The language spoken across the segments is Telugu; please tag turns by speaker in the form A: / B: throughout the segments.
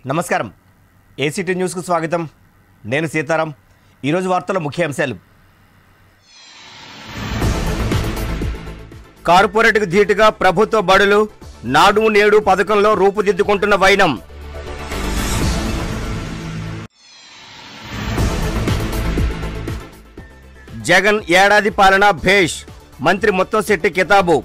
A: నమస్కారం ఏసీటీ న్యూస్కు స్వాగతం నేను సీతారాం ఈరోజు వార్తల ముఖ్యాంశాలు కార్పొరేట్కు ధీటుగా ప్రభుత్వ బడులు నాడు నేడు పథకంలో రూపుదిద్దుకుంటున్న వైనం జగన్ ఏడాది పాలన భేష్ మంత్రి ముత్తంశెట్టి కితాబు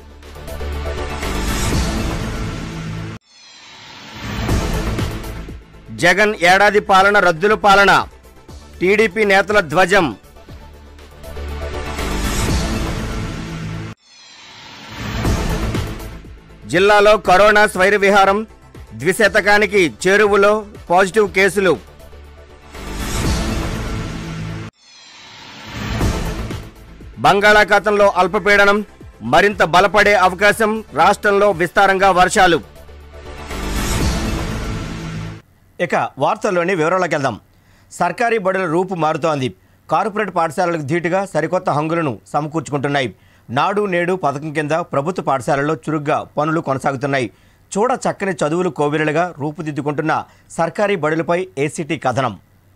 A: జగన్ ఏడాది పాలన రద్దుల పాలన టీడీపీ నేతల ధ్వజం జిల్లాలో కరోనా స్వైర విహారం ద్విశతకానికి చేరువలో పాజిటివ్ కేసులు బంగాళాఖాతంలో అల్పపీడనం మరింత బలపడే అవకాశం రాష్ట్రంలో విస్తారంగా వర్షాలు ఇక వార్తల్లోని వివరాలకు వెళ్దాం సర్కారీ బడుల రూపు మారుతోంది కార్పొరేట్ పాఠశాలలకు ధీటుగా సరికొత్త హంగులను సమకూర్చుకుంటున్నాయి నాడు నేడు పథకం కింద ప్రభుత్వ పాఠశాలల్లో చురుగ్గా పనులు కొనసాగుతున్నాయి చూడ చక్కని చదువులు కోవిరలుగా రూపుదిద్దుకుంటున్న సర్కారీ బడులపై ఏసీటీ కథనం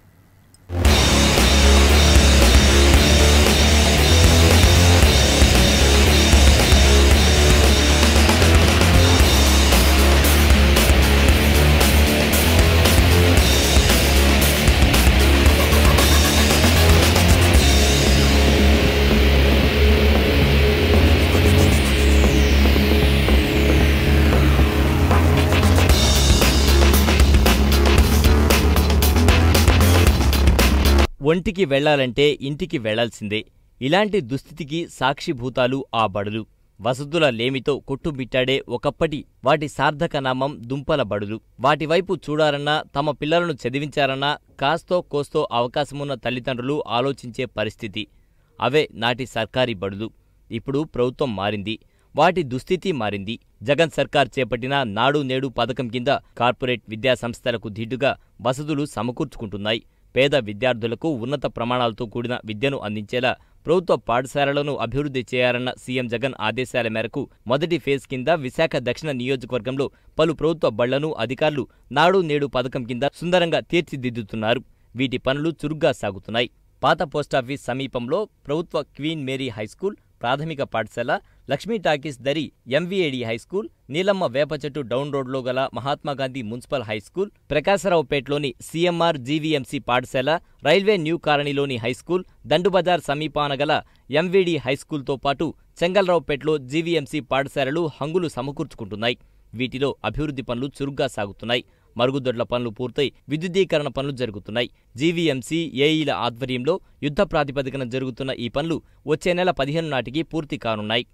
B: ఒంటికి వెళ్లాలంటే ఇంటికి వెళ్లాల్సిందే ఇలాంటి దుస్థితికి సాక్షిభూతాలు ఆ బడులు వసతుల లేమితో కొట్టుబిట్టాడే ఒకప్పటి వాటి సార్థక నామం దుంపల బడులు వాటివైపు చూడాలన్నా తమ పిల్లలను చదివించాలన్నా కాస్తో కోస్తో అవకాశమున్న తల్లిదండ్రులు ఆలోచించే పరిస్థితి అవే నాటి సర్కారీ బడులు ఇప్పుడు ప్రభుత్వం మారింది వాటి దుస్థితి మారింది జగన్ సర్కార్ చేపట్టిన నాడు నేడు పథకం కింద కార్పొరేట్ విద్యా సంస్థలకు ధీటుగా వసతులు సమకూర్చుకుంటున్నాయి పేద విద్యార్థులకు ఉన్నత ప్రమాణాలతో కూడిన విద్యను అందించేలా ప్రభుత్వ పాఠశాలలను అభివృద్ధి చేయాలన్న సీఎం జగన్ ఆదేశాల మేరకు మొదటి ఫేజ్ కింద విశాఖ దక్షిణ నియోజకవర్గంలో పలు ప్రభుత్వ బళ్లను అధికారులు నాడు నేడు పథకం కింద సుందరంగా తీర్చిదిద్దుతున్నారు వీటి పనులు చురుగ్గా సాగుతున్నాయి పాత పోస్టాఫీస్ సమీపంలో ప్రభుత్వ క్వీన్ మేరీ హైస్కూల్ ప్రాథమిక పాఠశాల లక్ష్మీ టాకీస్ దరి ఎంవీఏడి హైస్కూల్ నీలమ్మ వేపచెట్టు డౌన్ రోడ్లో గల మహాత్మాగాంధీ మున్సిపల్ హైస్కూల్ ప్రకాశరావుపేటలోని సీఎంఆర్ జీవీఎంసీ పాఠశాల రైల్వే న్యూ కాలనీలోని హైస్కూల్ దండుబజార్ సమీపాన గల ఎంవీడి హైస్కూల్తో పాటు చెంగల్రావుపేటలో జీవీఎంసీ పాఠశాలలు హంగులు సమకూర్చుకుంటున్నాయి వీటిలో అభివృద్ధి పనులు చురుగ్గా సాగుతున్నాయి మరుగుదొడ్ల పనులు పూర్తయి విద్యుదీకరణ పనులు జరుగుతున్నాయి జీవీఎంసీ ఏఈల ఆధ్వర్యంలో యుద్ధ ప్రాతిపదికన జరుగుతున్న ఈ పనులు వచ్చే నెల పదిహేను నాటికి పూర్తి కానున్నాయి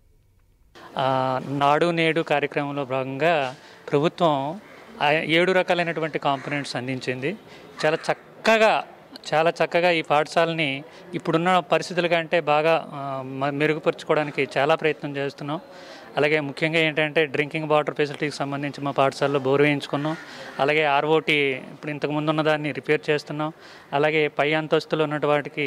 C: ఆ, నాడు నేడు కార్యక్రమంలో భాగంగా ప్రభుత్వం ఆ ఏడు రకాలైనటువంటి కాంపోనెంట్స్ అందించింది చాలా చక్కగా చాలా చక్కగా ఈ పాఠశాలని ఇప్పుడున్న పరిస్థితుల కంటే బాగా ఆ, మ- మెరుగుపరుచుకోవడానికి చాలా ప్రయత్నం చేస్తున్నాం అలాగే ముఖ్యంగా ఏంటంటే డ్రింకింగ్ వాటర్ ఫెసిలిటీకి సంబంధించి మా పాఠశాలలో బోర్ వేయించుకున్నాం అలాగే ఆర్ఓటి ఇప్పుడు ఇంతకు ముందు ఉన్న దాన్ని రిపేర్ చేస్తున్నాం అలాగే పై అంతస్తులో ఉన్నటువంటి వాటికి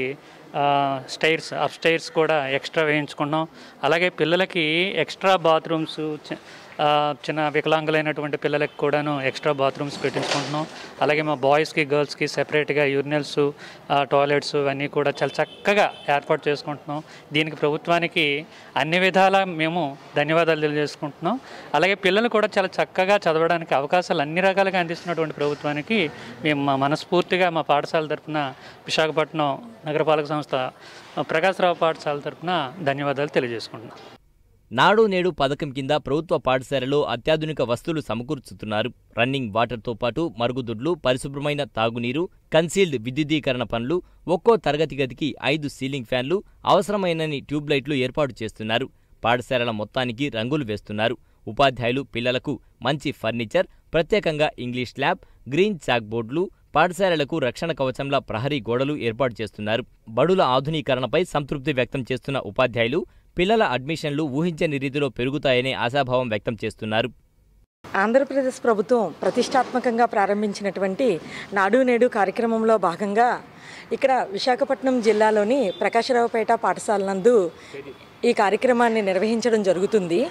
C: స్టైర్స్ అప్ స్టైర్స్ కూడా ఎక్స్ట్రా వేయించుకున్నాం అలాగే పిల్లలకి ఎక్స్ట్రా బాత్రూమ్స్ ఆ, చిన్న వికలాంగులైనటువంటి పిల్లలకి కూడాను ఎక్స్ట్రా బాత్రూమ్స్ పెట్టించుకుంటున్నాం అలాగే మా బాయ్స్కి గర్ల్స్కి సెపరేట్గా యూరినల్స్ టాయిలెట్స్ ఇవన్నీ కూడా చాలా చక్కగా ఏర్పాటు చేసుకుంటున్నాం దీనికి ప్రభుత్వానికి అన్ని విధాలా మేము ధన్యవాదాలు తెలియజేసుకుంటున్నాం అలాగే పిల్లలు కూడా చాలా చక్కగా చదవడానికి అవకాశాలు అన్ని రకాలుగా అందిస్తున్నటువంటి ప్రభుత్వానికి మేము మా మనస్ఫూర్తిగా మా పాఠశాల తరఫున విశాఖపట్నం నగరపాలక సంస్థ ప్రకాశరావు పాఠశాల తరఫున ధన్యవాదాలు తెలియజేసుకుంటున్నాం
B: నాడు నేడు పథకం కింద ప్రభుత్వ పాఠశాలలో అత్యాధునిక వస్తువులు సమకూర్చుతున్నారు రన్నింగ్ వాటర్తో పాటు మరుగుదొడ్లు పరిశుభ్రమైన తాగునీరు కన్సీల్డ్ విద్యుదీకరణ పనులు ఒక్కో తరగతి గదికి ఐదు సీలింగ్ ఫ్యాన్లు అవసరమైనన్ని ట్యూబ్లైట్లు ఏర్పాటు చేస్తున్నారు పాఠశాలల మొత్తానికి రంగులు వేస్తున్నారు ఉపాధ్యాయులు పిల్లలకు మంచి ఫర్నిచర్ ప్రత్యేకంగా ఇంగ్లీష్ ల్యాబ్ గ్రీన్ చాక్ బోర్డులు పాఠశాలలకు రక్షణ కవచంలా ప్రహరీ గోడలు ఏర్పాటు చేస్తున్నారు బడుల ఆధునీకరణపై సంతృప్తి వ్యక్తం చేస్తున్న ఉపాధ్యాయులు పిల్లల అడ్మిషన్లు ఊహించని రీతిలో పెరుగుతాయనే ఆశాభావం వ్యక్తం చేస్తున్నారు
D: ఆంధ్రప్రదేశ్ ప్రభుత్వం ప్రతిష్టాత్మకంగా ప్రారంభించినటువంటి నాడు నేడు కార్యక్రమంలో భాగంగా ఇక్కడ విశాఖపట్నం జిల్లాలోని ప్రకాశరావుపేట పాఠశాల నందు ఈ కార్యక్రమాన్ని నిర్వహించడం జరుగుతుంది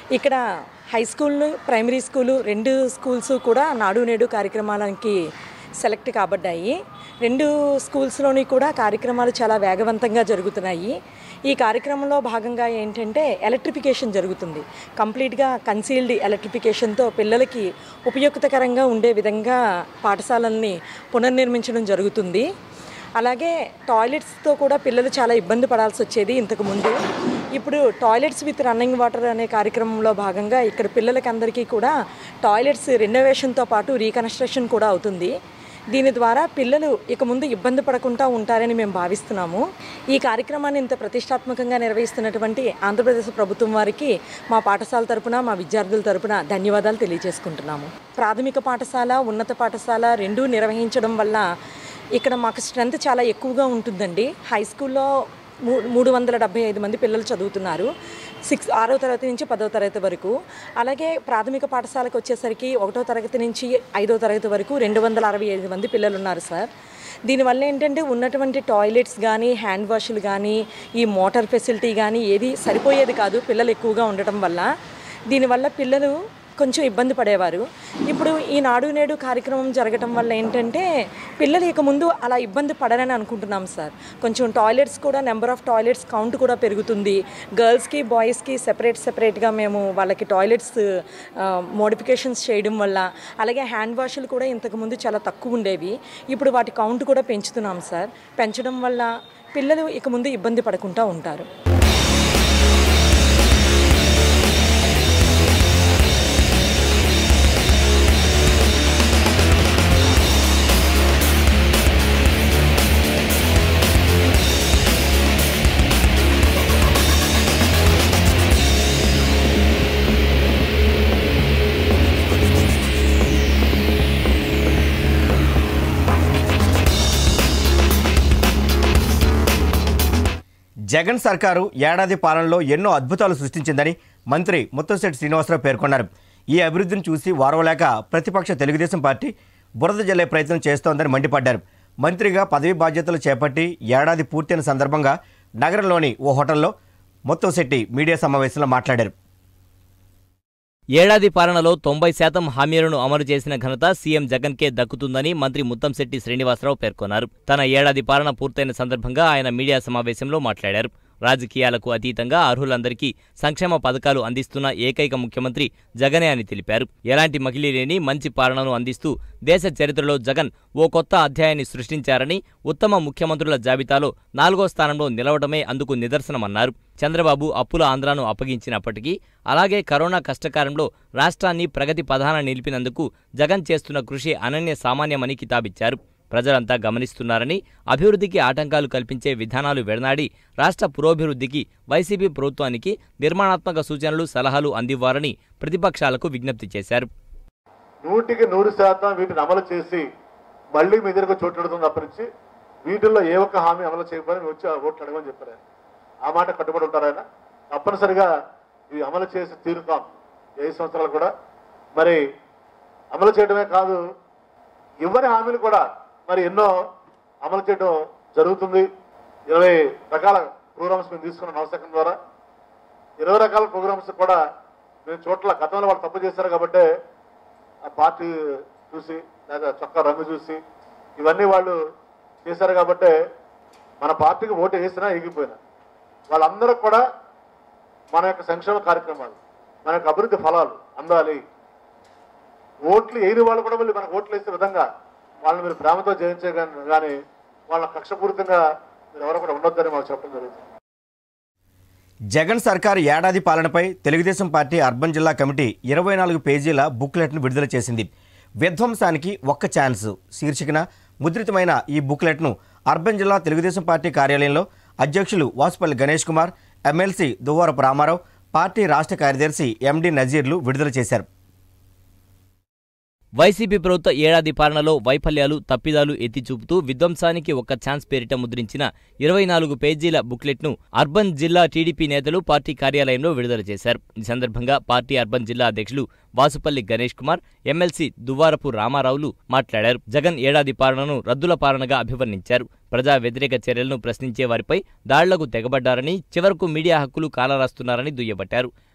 D: ఇక్కడ హై స్కూల్ ప్రైమరీ స్కూలు రెండు స్కూల్స్ కూడా నాడు నేడు కార్యక్రమాలకి సెలెక్ట్ కాబడ్డాయి రెండు స్కూల్స్లోని కూడా కార్యక్రమాలు చాలా వేగవంతంగా జరుగుతున్నాయి ఈ కార్యక్రమంలో భాగంగా ఏంటంటే ఎలక్ట్రిఫికేషన్ జరుగుతుంది కంప్లీట్గా కన్సీల్డ్ ఎలక్ట్రిఫికేషన్తో పిల్లలకి ఉపయుక్తకరంగా ఉండే విధంగా పాఠశాలల్ని పునర్నిర్మించడం జరుగుతుంది అలాగే టాయిలెట్స్తో కూడా పిల్లలు చాలా ఇబ్బంది పడాల్సి వచ్చేది ఇంతకు ముందు ఇప్పుడు టాయిలెట్స్ విత్ రన్నింగ్ వాటర్ అనే కార్యక్రమంలో భాగంగా ఇక్కడ పిల్లలకి అందరికీ కూడా టాయిలెట్స్ రెనోవేషన్తో పాటు రీకన్స్ట్రక్షన్ కూడా అవుతుంది దీని ద్వారా పిల్లలు ఇక ముందు ఇబ్బంది పడకుండా ఉంటారని మేము భావిస్తున్నాము ఈ కార్యక్రమాన్ని ఇంత ప్రతిష్టాత్మకంగా నిర్వహిస్తున్నటువంటి ఆంధ్రప్రదేశ్ ప్రభుత్వం వారికి మా పాఠశాల తరపున మా విద్యార్థుల తరపున ధన్యవాదాలు తెలియజేసుకుంటున్నాము ప్రాథమిక పాఠశాల ఉన్నత పాఠశాల రెండూ నిర్వహించడం వల్ల ఇక్కడ మాకు స్ట్రెంత్ చాలా ఎక్కువగా ఉంటుందండి హై స్కూల్లో మూ మూడు వందల డెబ్బై ఐదు మంది పిల్లలు చదువుతున్నారు సిక్స్ ఆరో తరగతి నుంచి పదో తరగతి వరకు అలాగే ప్రాథమిక పాఠశాలకు వచ్చేసరికి ఒకటో తరగతి నుంచి ఐదో తరగతి వరకు రెండు వందల అరవై ఐదు మంది పిల్లలు ఉన్నారు సార్ దీనివల్ల ఏంటంటే ఉన్నటువంటి టాయిలెట్స్ కానీ హ్యాండ్ వాష్లు కానీ ఈ మోటార్ ఫెసిలిటీ కానీ ఏది సరిపోయేది కాదు పిల్లలు ఎక్కువగా ఉండటం వల్ల దీనివల్ల పిల్లలు కొంచెం ఇబ్బంది పడేవారు ఇప్పుడు ఈ నాడు నేడు కార్యక్రమం జరగటం వల్ల ఏంటంటే పిల్లలు ఇక ముందు అలా ఇబ్బంది పడరని అనుకుంటున్నాం సార్ కొంచెం టాయిలెట్స్ కూడా నెంబర్ ఆఫ్ టాయిలెట్స్ కౌంట్ కూడా పెరుగుతుంది గర్ల్స్కి బాయ్స్కి సెపరేట్ సెపరేట్గా మేము వాళ్ళకి టాయిలెట్స్ మోడిఫికేషన్స్ చేయడం వల్ల అలాగే హ్యాండ్ వాష్లు కూడా ఇంతకుముందు చాలా తక్కువ ఉండేవి ఇప్పుడు వాటి కౌంట్ కూడా పెంచుతున్నాం సార్ పెంచడం వల్ల పిల్లలు ఇక ముందు ఇబ్బంది పడకుండా ఉంటారు
A: జగన్ సర్కారు ఏడాది పాలనలో ఎన్నో అద్భుతాలు సృష్టించిందని మంత్రి ముత్తంశెట్టి శ్రీనివాసరావు పేర్కొన్నారు ఈ అభివృద్ధిని చూసి వారవలేక ప్రతిపక్ష తెలుగుదేశం పార్టీ బురద జల్లే ప్రయత్నం చేస్తోందని మండిపడ్డారు మంత్రిగా పదవి బాధ్యతలు చేపట్టి ఏడాది పూర్తయిన సందర్భంగా నగరంలోని ఓ హోటల్లో ముత్తంశెట్టి మీడియా సమావేశంలో మాట్లాడారు
B: ఏడాది పాలనలో తొంభై శాతం హామీలను అమలు చేసిన ఘనత సీఎం జగన్కే దక్కుతుందని మంత్రి ముత్తంశెట్టి శ్రీనివాసరావు పేర్కొన్నారు తన ఏడాది పాలన పూర్తయిన సందర్భంగా ఆయన మీడియా సమావేశంలో మాట్లాడారు రాజకీయాలకు అతీతంగా అర్హులందరికీ సంక్షేమ పథకాలు అందిస్తున్న ఏకైక ముఖ్యమంత్రి జగనే అని తెలిపారు ఎలాంటి మకిలీ లేని మంచి పాలనను అందిస్తూ దేశ చరిత్రలో జగన్ ఓ కొత్త అధ్యాయాన్ని సృష్టించారని ఉత్తమ ముఖ్యమంత్రుల జాబితాలో నాలుగో స్థానంలో నిలవడమే అందుకు నిదర్శనమన్నారు చంద్రబాబు అప్పుల ఆంధ్రాను అప్పగించినప్పటికీ అలాగే కరోనా కష్టకాలంలో రాష్ట్రాన్ని ప్రగతి పదాన నిలిపినందుకు జగన్ చేస్తున్న కృషి అనన్య సామాన్యమని కితాబిచ్చారు ప్రజలంతా గమనిస్తున్నారని అభివృద్ధికి ఆటంకాలు కల్పించే విధానాలు వెడనాడి రాష్ట్ర పురోభివృద్ధికి వైసీపీ ప్రభుత్వానికి నిర్మాణాత్మక సూచనలు సలహాలు అందివ్వాలని ప్రతిపక్షాలకు విజ్ఞప్తి చేశారు
E: నూటికి నూరు శాతం వీటిని అమలు చేసి మళ్ళీ మీ దగ్గరకు చోటు తప్ప నుంచి వీటిల్లో ఏ ఒక్క హామీ అమలు చేయకపోయినా మేము వచ్చి ఆ ఓట్లు అడగమని చెప్పారు ఆయన. ఆ మాట కట్టుబడి ఉంటారు ఆయన తప్పనిసరిగా ఇవి అమలు చేసి తీరుతాం ఏ సంవత్సరాలు కూడా మరి అమలు చేయడమే కాదు ఇవ్వని హామీలు కూడా మరి ఎన్నో అమలు చేయడం జరుగుతుంది ఇరవై రకాల ప్రోగ్రామ్స్ మేము తీసుకున్న నవశకం ద్వారా ఇరవై రకాల ప్రోగ్రామ్స్ కూడా మేము చోట్ల గతంలో వాళ్ళు తప్పు చేశారు కాబట్టి ఆ పార్టీ చూసి లేదా చొక్కా రంగు చూసి ఇవన్నీ వాళ్ళు చేశారు కాబట్టి మన పార్టీకి ఓటు వేసినా ఎగిపోయినా వాళ్ళందరూ కూడా మన యొక్క సంక్షేమ కార్యక్రమాలు మన యొక్క అభివృద్ధి ఫలాలు అందాలి ఓట్లు వేయని వాళ్ళు కూడా మళ్ళీ మనకు ఓట్లు వేసే విధంగా వాళ్ళని మీరు ప్రేమతో జయించే కానీ కానీ వాళ్ళ కక్షపూరితంగా మీరు ఎవరు కూడా ఉండొద్దని మాకు చెప్పడం జరుగుతుంది
A: జగన్ సర్కార్ ఏడాది పాలనపై తెలుగుదేశం పార్టీ అర్బన్ జిల్లా కమిటీ ఇరవై నాలుగు పేజీల బుక్లెట్ను విడుదల చేసింది విధ్వంసానికి ఒక్క ఛాన్స్ శీర్షికన ముద్రితమైన ఈ బుక్లెట్ను అర్బన్ జిల్లా తెలుగుదేశం పార్టీ కార్యాలయంలో అధ్యక్షులు వాసుపల్లి గణేష్ కుమార్ ఎమ్మెల్సీ దువ్వారపు రామారావు పార్టీ రాష్ట్ర కార్యదర్శి ఎండి నజీర్లు విడుదల చేశారు
B: వైసీపీ ప్రభుత్వ ఏడాది పాలనలో వైఫల్యాలు తప్పిదాలు ఎత్తి చూపుతూ విధ్వంసానికి ఒక ఛాన్స్ పేరిట ముద్రించిన ఇరవై నాలుగు పేజీల బుక్లెట్ను అర్బన్ జిల్లా టీడీపీ నేతలు పార్టీ కార్యాలయంలో విడుదల చేశారు ఈ సందర్భంగా పార్టీ అర్బన్ జిల్లా అధ్యక్షులు వాసుపల్లి గణేష్ కుమార్ ఎమ్మెల్సీ దువ్వారపు రామారావులు మాట్లాడారు జగన్ ఏడాది పాలనను రద్దుల పాలనగా అభివర్ణించారు ప్రజా వ్యతిరేక చర్యలను ప్రశ్నించే వారిపై దాళ్లకు తెగబడ్డారని చివరకు మీడియా హక్కులు కాలరాస్తున్నారని దుయ్యబట్టారు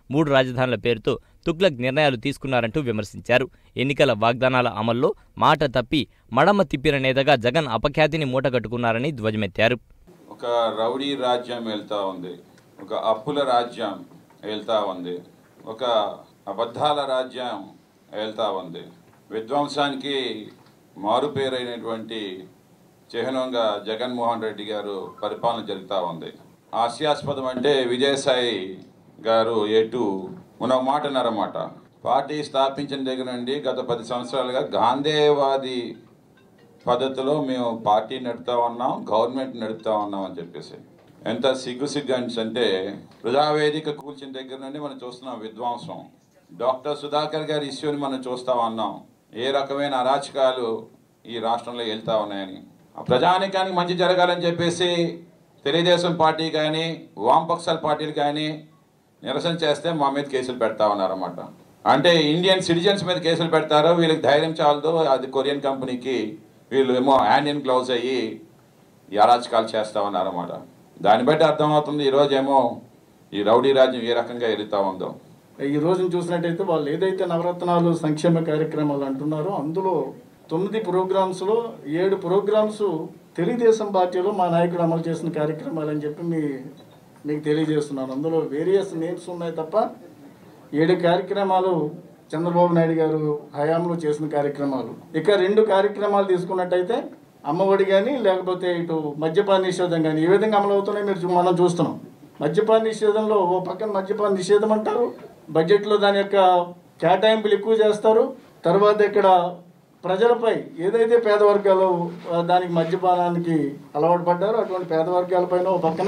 B: మూడు రాజధానుల పేరుతో తుగ్లక్ నిర్ణయాలు తీసుకున్నారంటూ విమర్శించారు ఎన్నికల వాగ్దానాల అమల్లో మాట తప్పి మడమ తిప్పిన నేతగా జగన్ అపఖ్యాతిని మూటగట్టుకున్నారని ధ్వజమెత్తారు
F: ఒక రౌడీ రాజ్యం వెళ్తా ఉంది ఒక అప్పుల రాజ్యం వెళ్తా ఉంది ఒక అబద్ధాల రాజ్యం వెళ్తా ఉంది విధ్వంసానికి మారుపేరైనటువంటి చిహ్నంగా జగన్మోహన్ రెడ్డి గారు పరిపాలన జరుగుతూ ఉంది హాస్యాస్పదం అంటే విజయసాయి గారు ఎటు ఉన్న ఒక మాట అన్నారన్నమాట పార్టీ స్థాపించిన దగ్గర నుండి గత పది సంవత్సరాలుగా గాంధేవాది పద్ధతిలో మేము పార్టీ నడుపుతా ఉన్నాం గవర్నమెంట్ నడుపుతా ఉన్నాం అని చెప్పేసి ఎంత సిగ్గు సిగ్గు అని అంటే ప్రజావేదిక కూల్చిన దగ్గర నుండి మనం చూస్తున్నాం విధ్వంసం డాక్టర్ సుధాకర్ గారి ఇష్యూని మనం చూస్తా ఉన్నాం ఏ రకమైన అరాచకాలు ఈ రాష్ట్రంలో వెళ్తా ఉన్నాయని ఆ ప్రజానికానికి మంచి జరగాలని చెప్పేసి తెలుగుదేశం పార్టీ కానీ వామపక్షాల పార్టీలు కానీ నిరసన చేస్తే మా మీద కేసులు పెడతా ఉన్నారన్నమాట అంటే ఇండియన్ సిటిజన్స్ మీద కేసులు పెడతారో వీళ్ళకి ధైర్యం చాలదో అది కొరియన్ కంపెనీకి వీళ్ళు ఏమో హ్యాండ్ ఇన్ గ్లౌజ్ అయ్యి ఈ అరాచకాలు చేస్తా ఉన్నారన్నమాట దాన్ని బట్టి అర్థమవుతుంది ఈరోజేమో ఈ రౌడీ రాజ్యం ఏ రకంగా ఎలుగుతా ఉందో
G: ఈ రోజున చూసినట్టయితే వాళ్ళు ఏదైతే నవరత్నాలు సంక్షేమ కార్యక్రమాలు అంటున్నారో అందులో తొమ్మిది ప్రోగ్రామ్స్లో ఏడు ప్రోగ్రామ్స్ తెలుగుదేశం పార్టీలో మా నాయకుడు అమలు చేసిన కార్యక్రమాలు అని చెప్పి మీ మీకు తెలియజేస్తున్నాను అందులో వేరియస్ నేమ్స్ ఉన్నాయి తప్ప ఏడు కార్యక్రమాలు చంద్రబాబు నాయుడు గారు హయాంలో చేసిన కార్యక్రమాలు ఇక రెండు కార్యక్రమాలు తీసుకున్నట్టయితే అమ్మఒడి కానీ లేకపోతే ఇటు మద్యపాన నిషేధం కానీ ఏ విధంగా అమలు అవుతున్నాయి మీరు చూ- మనం చూస్తున్నాం మద్యపాన నిషేధంలో ఓ పక్కన మద్యపాన నిషేధం అంటారు బడ్జెట్లో దాని యొక్క కేటాయింపులు ఎక్కువ చేస్తారు తర్వాత ఇక్కడ ప్రజలపై ఏదైతే పేద వర్గాలు ఆ, దానికి మద్యపానానికి అలవాటు పడ్డారో అటువంటి పేద వర్గాలపైన ఓ పక్కన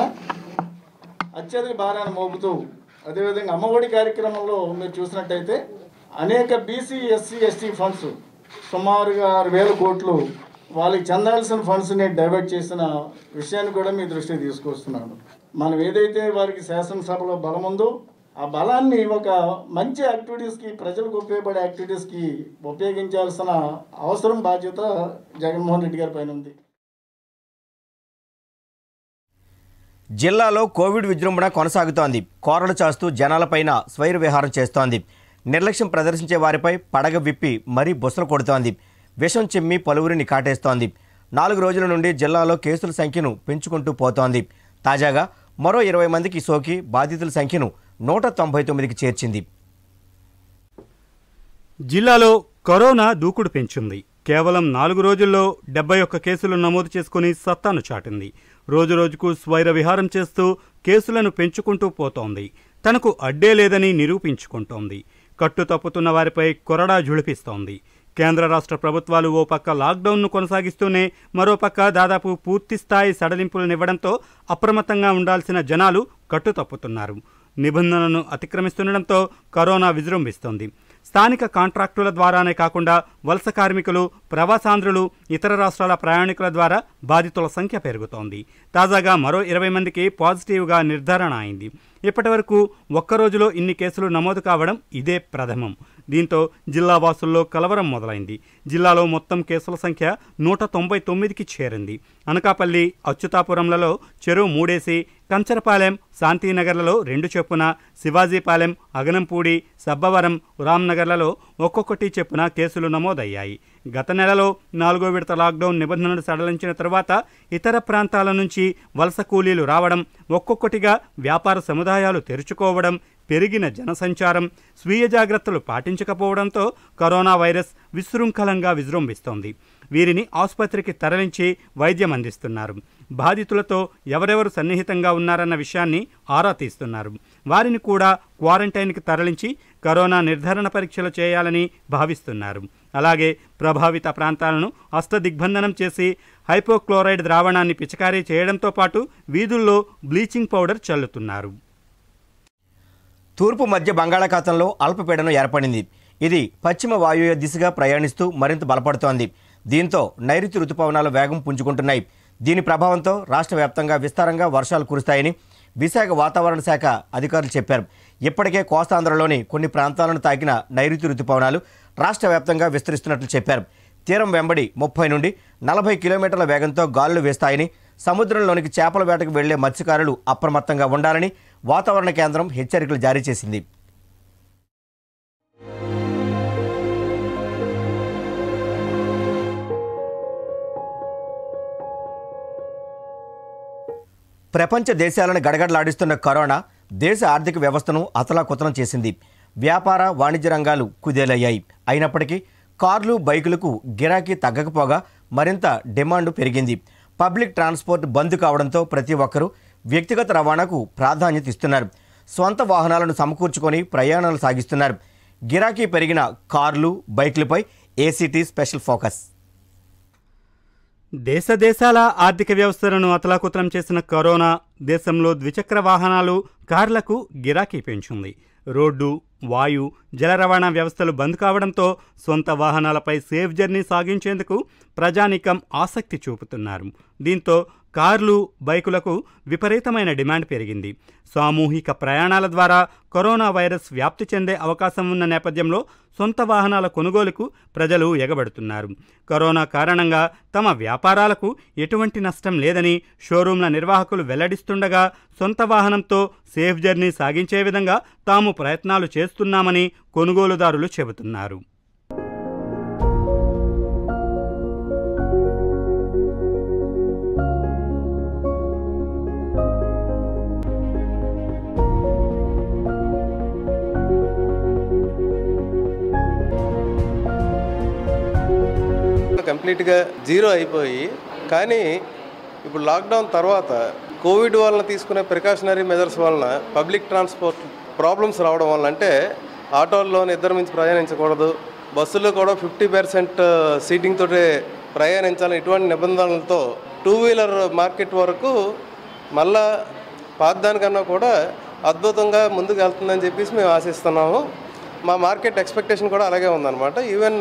G: అత్యధిక భారాన్ని మోపుతూ అదేవిధంగా అమ్మఒడి కార్యక్రమంలో మీరు చూసినట్టయితే అనేక బీసీ ఎస్సీ ఎస్టీ ఫండ్స్ సుమారుగా ఆరు వేల కోట్లు వాళ్ళకి చెందాల్సిన ఫండ్స్ని డైవర్ట్ చేసిన విషయాన్ని కూడా మీ దృష్టికి తీసుకొస్తున్నాను మనం ఏదైతే వారికి శాసనసభలో బలం ఉందో ఆ బలాన్ని ఒక మంచి యాక్టివిటీస్కి ప్రజలకు ఉపయోగపడే యాక్టివిటీస్కి ఉపయోగించాల్సిన అవసరం బాధ్యత జగన్మోహన్ రెడ్డి గారి పైన ఉంది
A: జిల్లాలో కోవిడ్ విజృంభణ కొనసాగుతోంది కోరలు చాస్తూ జనాలపైన స్వైర విహారం చేస్తోంది నిర్లక్ష్యం ప్రదర్శించే వారిపై పడగ విప్పి మరీ బుసలు కొడుతోంది విషం చిమ్మి పలువురిని కాటేస్తోంది నాలుగు రోజుల నుండి జిల్లాలో కేసుల సంఖ్యను పెంచుకుంటూ పోతోంది తాజాగా మరో ఇరవై మందికి సోకి బాధితుల సంఖ్యను నూట తొంభై తొమ్మిదికి చేర్చింది
H: జిల్లాలో కరోనా దూకుడు పెంచింది కేవలం నాలుగు రోజుల్లో డెబ్బై ఒక్క కేసులు నమోదు చేసుకుని సత్తాను చాటింది రోజురోజుకు స్వైర విహారం చేస్తూ కేసులను పెంచుకుంటూ పోతోంది తనకు అడ్డే లేదని నిరూపించుకుంటోంది కట్టు తప్పుతున్న వారిపై కొరడా జుళిపిస్తోంది కేంద్ర రాష్ట్ర ప్రభుత్వాలు ఓ పక్క లాక్డౌన్ను కొనసాగిస్తూనే మరోపక్క దాదాపు పూర్తిస్థాయి సడలింపులనివ్వడంతో అప్రమత్తంగా ఉండాల్సిన జనాలు కట్టు తప్పుతున్నారు నిబంధనలను అతిక్రమిస్తుండటంతో కరోనా విజృంభిస్తోంది స్థానిక కాంట్రాక్టుల ద్వారానే కాకుండా వలస కార్మికులు ప్రవాసాంధ్రులు ఇతర రాష్ట్రాల ప్రయాణికుల ద్వారా బాధితుల సంఖ్య పెరుగుతోంది తాజాగా మరో ఇరవై మందికి పాజిటివ్గా నిర్ధారణ అయింది ఇప్పటి వరకు ఒక్క రోజులో ఇన్ని కేసులు నమోదు కావడం ఇదే ప్రథమం దీంతో జిల్లా వాసుల్లో కలవరం మొదలైంది జిల్లాలో మొత్తం కేసుల సంఖ్య నూట తొంభై తొమ్మిదికి చేరింది అనకాపల్లి అచ్యుతాపురంలలో చెరువు మూడేసి కంచరపాలెం శాంతినగర్లలో రెండు చొప్పున శివాజీపాలెం అగనంపూడి సబ్బవరం రామ్నగర్లలో ఒక్కొక్కటి చొప్పున కేసులు నమోదయ్యాయి గత నెలలో నాలుగో విడత లాక్డౌన్ నిబంధనలు సడలించిన తరువాత ఇతర ప్రాంతాల నుంచి వలస కూలీలు రావడం ఒక్కొక్కటిగా వ్యాపార సముదాయాలు తెరుచుకోవడం పెరిగిన జనసంచారం స్వీయ జాగ్రత్తలు పాటించకపోవడంతో కరోనా వైరస్ విశృంఖలంగా విజృంభిస్తోంది వీరిని ఆసుపత్రికి తరలించి వైద్యం అందిస్తున్నారు బాధితులతో ఎవరెవరు సన్నిహితంగా ఉన్నారన్న విషయాన్ని ఆరా తీస్తున్నారు వారిని కూడా క్వారంటైన్కి తరలించి కరోనా నిర్ధారణ పరీక్షలు చేయాలని భావిస్తున్నారు అలాగే ప్రభావిత ప్రాంతాలను అష్టదిగ్బంధనం చేసి హైపోక్లోరైడ్ ద్రావణాన్ని పిచికారీ చేయడంతో పాటు వీధుల్లో బ్లీచింగ్ పౌడర్ చల్లుతున్నారు
A: తూర్పు మధ్య బంగాళాఖాతంలో అల్పపీడనం ఏర్పడింది ఇది పశ్చిమ వాయువ్య దిశగా ప్రయాణిస్తూ మరింత బలపడుతోంది దీంతో నైరుతి రుతుపవనాల వేగం పుంజుకుంటున్నాయి దీని ప్రభావంతో రాష్ట్ర వ్యాప్తంగా విస్తారంగా వర్షాలు కురుస్తాయని విశాఖ వాతావరణ శాఖ అధికారులు చెప్పారు ఇప్పటికే కోస్తాంధ్రలోని కొన్ని ప్రాంతాలను తాకిన నైరుతి రుతుపవనాలు రాష్ట్ర వ్యాప్తంగా విస్తరిస్తున్నట్లు చెప్పారు తీరం వెంబడి ముప్పై నుండి నలభై కిలోమీటర్ల వేగంతో గాలులు వేస్తాయని సముద్రంలోనికి చేపల వేటకు వెళ్లే మత్స్యకారులు అప్రమత్తంగా ఉండాలని వాతావరణ కేంద్రం హెచ్చరికలు జారీ చేసింది ప్రపంచ దేశాలను గడగడలాడిస్తున్న కరోనా దేశ ఆర్థిక వ్యవస్థను అతలాకుతలం చేసింది వ్యాపార వాణిజ్య రంగాలు కుదేలయ్యాయి అయినప్పటికీ కార్లు బైకులకు గిరాకీ తగ్గకపోగా మరింత డిమాండ్ పెరిగింది పబ్లిక్ ట్రాన్స్పోర్ట్ బంద్ కావడంతో ప్రతి ఒక్కరూ వ్యక్తిగత రవాణాకు ప్రాధాన్యత ఇస్తున్నారు సొంత వాహనాలను సమకూర్చుకొని ప్రయాణాలు సాగిస్తున్నారు గిరాకీ పెరిగిన కార్లు బైకులపై ఏసీటీ స్పెషల్ ఫోకస్
H: దేశ దేశాల ఆర్థిక వ్యవస్థలను అతలాకుతలం చేసిన కరోనా దేశంలో ద్విచక్ర వాహనాలు కార్లకు గిరాకీ పెంచింది రోడ్డు వాయు జల రవాణా వ్యవస్థలు బంద్ కావడంతో సొంత వాహనాలపై సేఫ్ జర్నీ సాగించేందుకు ప్రజానీకం ఆసక్తి చూపుతున్నారు దీంతో కార్లు బైకులకు విపరీతమైన డిమాండ్ పెరిగింది సామూహిక ప్రయాణాల ద్వారా కరోనా వైరస్ వ్యాప్తి చెందే అవకాశం ఉన్న నేపథ్యంలో సొంత వాహనాల కొనుగోలుకు ప్రజలు ఎగబడుతున్నారు కరోనా కారణంగా తమ వ్యాపారాలకు ఎటువంటి నష్టం లేదని షోరూంల నిర్వాహకులు వెల్లడిస్తుండగా సొంత వాహనంతో సేఫ్ జర్నీ సాగించే విధంగా తాము ప్రయత్నాలు చేస్తున్నామని కొనుగోలుదారులు చెబుతున్నారు
I: కంప్లీట్గా జీరో అయిపోయి కానీ ఇప్పుడు లాక్డౌన్ తర్వాత కోవిడ్ వలన తీసుకునే ప్రికాషనరీ మెజర్స్ వలన పబ్లిక్ ట్రాన్స్పోర్ట్ ప్రాబ్లమ్స్ రావడం వలన అంటే ఆటోల్లో ఇద్దరు మించి ప్రయాణించకూడదు బస్సులో కూడా ఫిఫ్టీ పర్సెంట్ సీటింగ్ తోటి ప్రయాణించాలని ఇటువంటి నిబంధనలతో టూ వీలర్ మార్కెట్ వరకు మళ్ళా పాతదానికన్నా కూడా అద్భుతంగా ముందుకు వెళ్తుందని చెప్పేసి మేము ఆశిస్తున్నాము మా మార్కెట్ ఎక్స్పెక్టేషన్ కూడా అలాగే ఉందన్నమాట even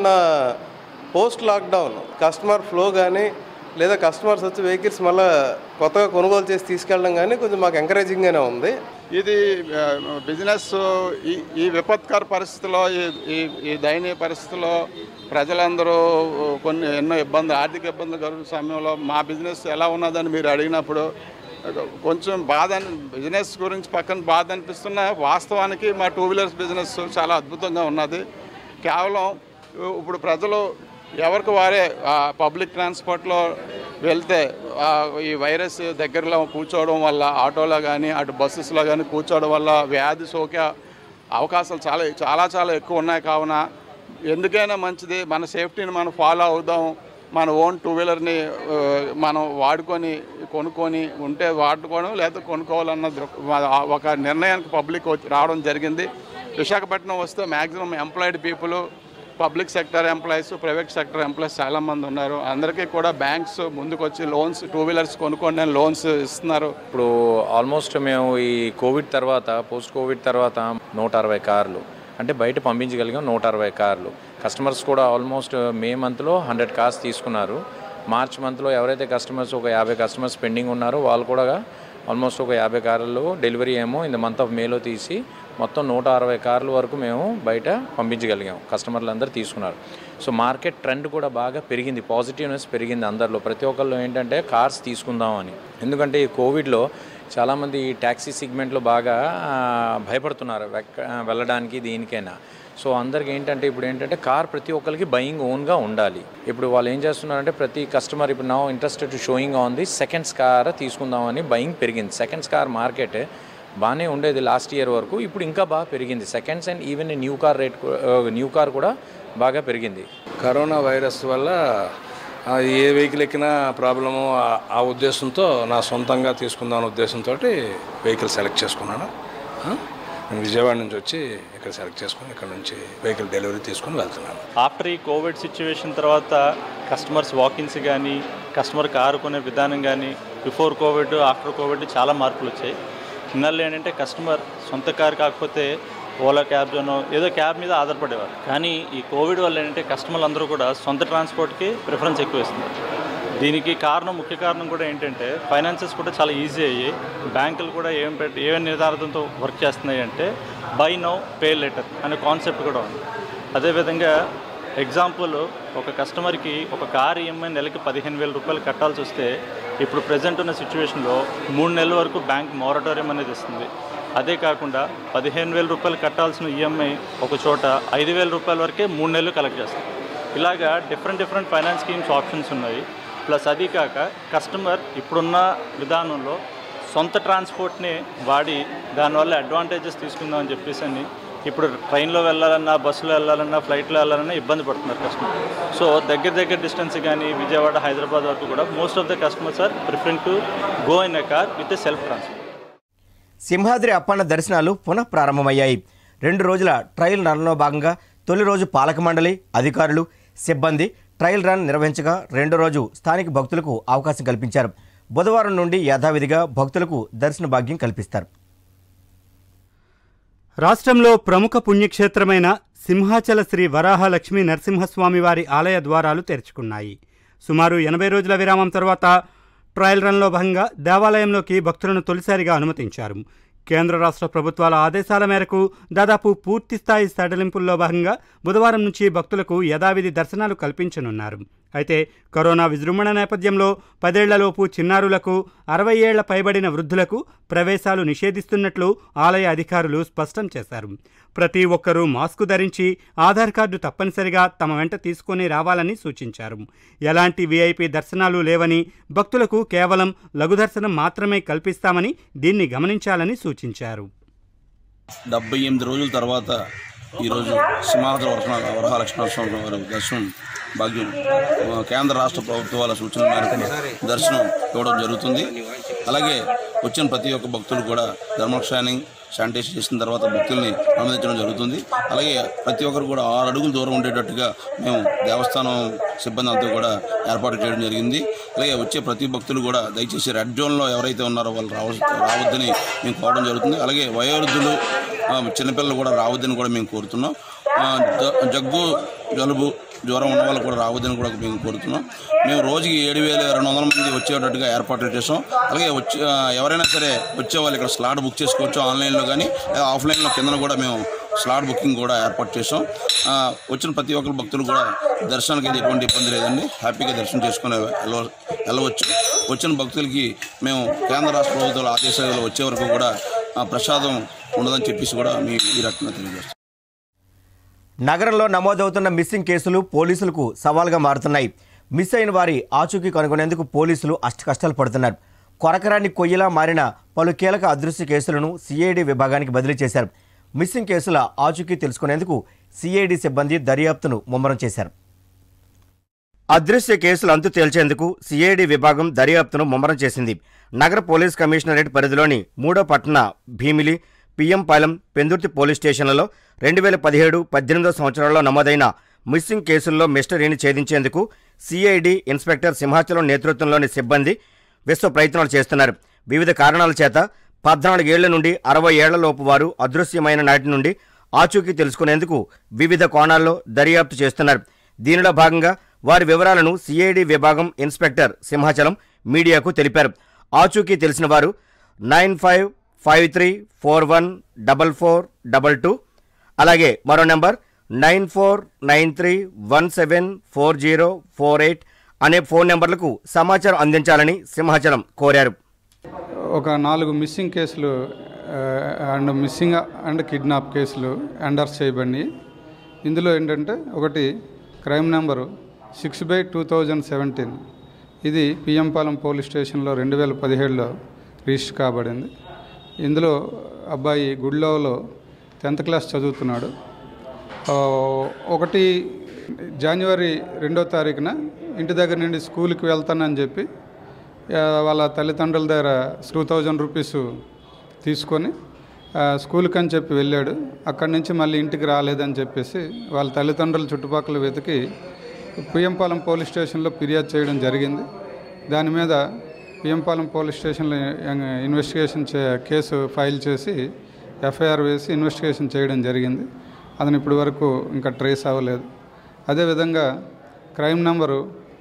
I: post lockdown customer flow కానీ లేదా కస్టమర్స్ వచ్చి వెహికల్స్ మళ్ళీ కొత్తగా కొనుగోలు చేసి తీసుకెళ్ళడం కానీ కొంచెం మాకు ఎంకరేజింగ్గానే ఉంది
J: ఇది ఆ, బిజినెస్ ఈ ఈ విపత్కర పరిస్థితిలో ఈ ఈ ఈ దయనీయ పరిస్థితిలో ప్రజలందరూ కొన్ని ఎన్నో ఇబ్బందులు ఆర్థిక ఇబ్బందులు కలుగుతున్న సమయంలో మా బిజినెస్ ఎలా ఉన్నదని మీరు అడిగినప్పుడు కొంచెం బాధ అని- బిజినెస్ గురించి పక్కన బాధ అనిపిస్తున్న వాస్తవానికి మా టూ వీలర్స్ బిజినెస్ చాలా అద్భుతంగా ఉన్నది కేవలం ఇప్పుడు ప్రజలు ఎవరికి వారే ఆ, పబ్లిక్ ట్రాన్స్పోర్ట్లో వెళ్తే ఆ, ఈ వైరస్ దగ్గరలో కూర్చోవడం వల్ల ఆటోలో కానీ అటు బస్సెస్లో కానీ కూర్చోవడం వల్ల వ్యాధి సోకే అవకాశాలు చాలా చాలా చాలా ఎక్కువ ఉన్నాయి కావున ఎందుకైనా మంచిది మన సేఫ్టీని మనం ఫాలో అవుదాం మన ఓన్ టూ వీలర్ని ఆ, మనం వాడుకొని కొనుక్కొని ఉంటే వాడుకోవడం లేదా కొనుక్కోవాలన్న దృక్ ఒక నిర్ణయానికి పబ్లిక్ వచ్చి రావడం జరిగింది విశాఖపట్నం వస్తే maximum employed people public sector employees private sector employees చాలామంది ఉన్నారు అందరికీ కూడా బ్యాంక్స్ ముందుకొచ్చి లోన్స్ టూ వీలర్స్ కొనుక్కోండి అని లోన్స్ ఇస్తున్నారు
K: ఇప్పుడు ఆల్మోస్ట్ మేము ఈ కోవిడ్ తర్వాత పోస్ట్ కోవిడ్ తర్వాత నూట అరవై కార్లు అంటే బయట పంపించగలిగాం నూట అరవై కార్లు కస్టమర్స్ కూడా ఆల్మోస్ట్ మే మంత్లో హండ్రెడ్ కార్స్ తీసుకున్నారు మార్చ్ మంత్లో ఎవరైతే కస్టమర్స్ ఒక యాభై కస్టమర్స్ పెండింగ్ ఉన్నారో వాళ్ళు కూడా ఆల్మోస్ట్ ఒక యాభై కార్లు డెలివరీ ఏమో ఇన్ ద మంత్ ఆఫ్ మేలో తీసి మొత్తం నూట అరవై కార్ల వరకు మేము బయట పంపించగలిగాం కస్టమర్లు అందరూ తీసుకున్నారు సో మార్కెట్ ట్రెండ్ కూడా బాగా పెరిగింది పాజిటివ్నెస్ పెరిగింది అందరిలో ప్రతి ఒక్కళ్ళు ఏంటంటే కార్స్ తీసుకుందాం అని ఎందుకంటే ఈ కోవిడ్లో చాలామంది ఈ ట్యాక్సీ సిగ్మెంట్లో బాగా ఆ, భయపడుతున్నారు వెక్క- వెళ్ళడానికి దీనికైనా సో అందరికి ఏంటంటే ఇప్పుడు ఏంటంటే కార్ ప్రతి ఒక్కరికి బయింగ్ ఓన్గా ఉండాలి ఇప్పుడు వాళ్ళు ఏం చేస్తున్నారంటే ప్రతి కస్టమర్ ఇప్పుడు నా interested to showing on the seconds car తీసుకుందామని బయింగ్ పెరిగింది సెకండ్స్ కార్ మార్కెట్ బాగానే ఉండేది లాస్ట్ ఇయర్ వరకు ఇప్పుడు ఇంకా బాగా పెరిగింది seconds and even new car rate new car కూడా బాగా పెరిగింది
L: కరోనా వైరస్ వల్ల ఆ, ఏ వెహికల్ ఎక్కినా ప్రాబ్లము ఆ- ఆ ఉద్దేశంతో నా సొంతంగా తీసుకుందాం అనే ఉద్దేశంతో వెహికల్ సెలెక్ట్ చేసుకున్నాను ఆ? నేను విజయవాడ నుంచి వచ్చి ఇక్కడ సెలెక్ట్ చేసుకుని ఇక్కడ నుంచి వెహికల్ డెలివరీ తీసుకుని వెళ్తున్నాను
M: ఆఫ్టర్ ఈ కోవిడ్ సిచ్యువేషన్ తర్వాత కస్టమర్స్ వాకిన్స్ కానీ కస్టమర్ కారు కొనే విధానం కానీ బిఫోర్ కోవిడ్ ఆఫ్టర్ కోవిడ్ చాలా మార్పులు వచ్చాయి ఇన్నాళ్ళు ఏంటంటే కస్టమర్ సొంత కారు కాకపోతే ఓలా క్యాబ్స్ అనో ఏదో క్యాబ్ మీద ఆధారపడేవారు కానీ ఈ కోవిడ్ వల్ల ఏంటంటే కస్టమర్లు అందరూ కూడా సొంత ట్రాన్స్పోర్ట్కి ప్రిఫరెన్స్ ఎక్కువ ఇస్తున్నారు దీనికి కారణం ముఖ్య కారణం కూడా ఏంటంటే ఫైనాన్సెస్ కూడా చాలా ఈజీ అయ్యాయి బ్యాంకులు కూడా ఏం పెట్టి ఏ నిర్ధారణతో వర్క్ చేస్తున్నాయి అంటే బై నౌ పే లెటర్ అనే కాన్సెప్ట్ కూడా ఉంది అదేవిధంగా ఎగ్జాంపుల్ ఒక కస్టమర్కి ఒక కార్ ఈఎంఐ నెలకి పదిహేను వేల రూపాయలు కట్టాల్సి వస్తే ఇప్పుడు ప్రజెంట్ ఉన్న సిచ్యువేషన్లో మూడు నెలల వరకు బ్యాంక్ మోరటోరియం అనేది ఇస్తుంది అదే కాకుండా పదిహేను వేల రూపాయలు కట్టాల్సిన ఈఎంఐ ఒక చోట ఐదు వేల రూపాయల వరకే మూడు నెలలు కలెక్ట్ చేస్తుంది ఇలాగా different different finance schemes options ఉన్నాయి ప్లస్ అది కాక కస్టమర్ ఇప్పుడున్న విధానంలో సొంత ట్రాన్స్పోర్ట్ని వాడి దానివల్ల అడ్వాంటేజెస్ తీసుకుందామని చెప్పేసి అని ఇప్పుడు ట్రైన్లో వెళ్ళాలన్నా బస్సులో వెళ్ళాలన్నా ఫ్లైట్లో వెళ్ళాలన్నా ఇబ్బంది పడుతున్నారు కస్టమర్ సో దగ్గర దగ్గర డిస్టెన్స్ కానీ విజయవాడ హైదరాబాద్ వరకు కూడా most of the customers are preferring to go in a car with a self transport
A: Simhadri Appanna దర్శనాలు పునః ప్రారంభమయ్యాయి రెండు రోజుల ట్రయల్ రన్లో భాగంగా తొలి రోజు పాలక మండలి అధికారులు సిబ్బంది ట్రయల్ రన్ నిర్వహించగా రెండో రోజు స్థానిక భక్తులకు అవకాశం కల్పించారు బుధవారం నుండి యథావిధిగా భక్తులకు దర్శన భాగ్యం కల్పిస్తారు
H: రాష్ట్రంలో ప్రముఖ పుణ్యక్షేత్రమైన సింహాచల శ్రీ వరాహలక్ష్మీ నరసింహస్వామి వారి ఆలయ ద్వారాలు తెరుచుకున్నాయి సుమారు ఎనభై రోజుల విరామం తర్వాత ట్రయల్ రన్లో భాగంగా దేవాలయంలోకి భక్తులను తొలిసారిగా అనుమతించారు కేంద్ర రాష్ట్ర ప్రభుత్వాల ఆదేశాల మేరకు దాదాపు పూర్తిస్థాయి సడలింపుల్లో భాగంగా బుధవారం నుంచి భక్తులకు యథావిధి దర్శనాలు కల్పించనున్నారు అయితే కరోనా విజృంభణ నేపథ్యంలో పదేళ్లలోపు చిన్నారులకు అరవై ఏళ్ల పైబడిన వృద్ధులకు ప్రవేశాలు నిషేధిస్తున్నట్లు ఆలయ అధికారులు స్పష్టం చేశారు ప్రతి ఒక్కరూ మాస్కు ధరించి ఆధార్ కార్డు తప్పనిసరిగా తమ వెంట తీసుకొని రావాలని సూచించారు ఎలాంటి వీఐపీ దర్శనాలు లేవని భక్తులకు కేవలం లఘు దర్శనం మాత్రమే కల్పిస్తామని దీన్ని గమనించాలని సూచించారు
N: డెబ్బై ఎనిమిది రోజుల తర్వాత ఈరోజు సింహాద్రి వరహ వరహాలక్ష్మణ స్వామి వారి దర్శనం భాగ్యం ఆ, కేంద్ర రాష్ట్ర ప్రభుత్వాల సూచనల మేరకు దర్శనం ఇవ్వడం జరుగుతుంది అలాగే వచ్చిన ప్రతి ఒక్క భక్తులు కూడా థర్మల్ స్కానింగ్ శానిటైజ్ చేసిన తర్వాత భక్తుల్ని అనుమతించడం జరుగుతుంది అలాగే ప్రతి ఒక్కరు కూడా ఆరు అడుగుల దూరం ఉండేటట్టుగా మేము దేవస్థానం సిబ్బంది అంతా కూడా ఏర్పాటు చేయడం జరిగింది అలాగే వచ్చే ప్రతి భక్తులు కూడా దయచేసి రెడ్ జోన్లో ఎవరైతే ఉన్నారో వాళ్ళు రావ రావద్దని మేము కోరడం జరుగుతుంది అలాగే వయోవృద్ధులు ఆ, చిన్నపిల్లలు కూడా రావద్దని కూడా మేము కోరుతున్నాం ఆ, జ- జగ్గు జలుబు జ్వరం ఉన్న వాళ్ళు కూడా రావద్దని కూడా మేము కోరుతున్నాం మేము రోజుకి ఏడు వేల రెండు వందల మంది వచ్చేటట్టుగా ఏర్పాట్లు చేసాం అలాగే వచ్చి ఆ, ఎవరైనా సరే వచ్చే వాళ్ళు ఇక్కడ స్లాట్ బుక్ చేసుకోవచ్చు ఆన్లైన్లో కానీ లేదా ఆఫ్లైన్లో కింద కూడా మేము స్లాట్ బుకింగ్ కూడా ఏర్పాటు చేసాం ఆ, వచ్చిన ప్రతి ఒక్కరు భక్తులు కూడా దర్శనానికి అయితే ఎటువంటి ఇబ్బంది లేదండి హ్యాపీగా దర్శనం చేసుకుని వెళ్ళ వెళ్ళవచ్చు వచ్చిన భక్తులకి మేము కేంద్ర రాష్ట్ర ప్రభుత్వాల ఆదేశాలు వచ్చే వరకు కూడా ఆ, ప్రసాదం ఉండదని చెప్పేసి కూడా మీ ఈ రకంగా తెలియజేస్తాం
A: నగరంలో నమోదవుతున్న మిస్సింగ్ కేసులు పోలీసులకు సవాల్గా మారుతున్నాయి మిస్ అయిన వారి ఆచూకీ కనుగొనేందుకు పోలీసులు అష్టకష్టాలు పడుతున్నారు కొరకరాని కొయ్యలా మారిన పలు కీలక అదృశ్య కేసులను సిఐడి విభాగానికి బదిలీ చేశారు మిస్సింగ్ కేసుల ఆచూకీ తెలుసుకునేందుకు సిఐడి సిబ్బంది దర్యాప్తును ముమ్మరం చేశారు అదృశ్య కేసులు అంతు తేల్చేందుకు సిఐడి విభాగం దర్యాప్తును ముమ్మరం చేసింది నగర పోలీస్ కమిషనరేట్ పరిధిలోని మూడో పట్టణ భీమిలి పిఎంపాలెం పెందుర్తి పోలీస్ స్టేషన్లలో రెండు వేల పదిహేడు పద్దెనిమిదో సంవత్సరాల్లో నమోదైన మిస్సింగ్ కేసుల్లో మిస్టరీని ఛేదించేందుకు సిఐడి ఇన్స్పెక్టర్ సింహాచలం నేతృత్వంలోని సిబ్బంది విశ్వ ప్రయత్నాలు చేస్తున్నారు వివిధ కారణాల చేత పద్నాలుగేళ్ల నుండి అరవై ఏళ్లలోపు వారు అదృశ్యమైన నాటి నుండి ఆచూకీ తెలుసుకునేందుకు వివిధ కోణాల్లో దర్యాప్తు చేస్తున్నారు దీనిలో భాగంగా వారి వివరాలను సిఐడి విభాగం ఇన్స్పెక్టర్ సింహాచలం మీడియాకు తెలిపారు ఆచూకీ తెలిసిన వారు nine five five three four one double four double two అలాగే మరో number nine four nine three one seven four zero four eight అనే ఫోన్ నెంబర్లకు సమాచారం అందించాలని సింహాచలం కోరారు
O: ఒక నాలుగు మిస్సింగ్ కేసులు ఆ, అండ్ మిస్సింగ్ అండ్ కిడ్నాప్ కేసులు ఎండర్స్ చేయబడినాయి ఇందులో ఏంటంటే ఒకటి crime number six by two thousand seventeen ఇది పిఎంపాలెం పోలీస్ స్టేషన్లో రెండు వేల పదిహేడులో రిజిస్టర్ కాబడింది ఇందులో అబ్బాయి గుడ్లోలో టెన్త్ క్లాస్ చదువుతున్నాడు ఆ, ఒకటి జనవరి రెండో తారీఖున ఇంటి దగ్గర నుండి స్కూల్కి వెళ్తానని చెప్పి ఆ, వాళ్ళ తల్లిదండ్రుల దగ్గర టూ థౌజండ్ రూపీస్ తీసుకొని ఆ, స్కూల్కి అని చెప్పి వెళ్ళాడు అక్కడి నుంచి మళ్ళీ ఇంటికి రాలేదని చెప్పేసి వాళ్ళ తల్లిదండ్రుల చుట్టుపక్కల వెతికి పిఎంపాలెం పోలీస్ స్టేషన్లో ఫిర్యాదు చేయడం జరిగింది దాని మీద పిఎంపాలెం పోలీస్ స్టేషన్లో ఇన్వెస్టిగేషన్ చే కేసు ఫైల్ చేసి ఎఫ్ఐఆర్ వేసి ఇన్వెస్టిగేషన్ చేయడం జరిగింది అతను ఇప్పటి వరకు ఇంకా ట్రేస్ అవ్వలేదు అదేవిధంగా crime number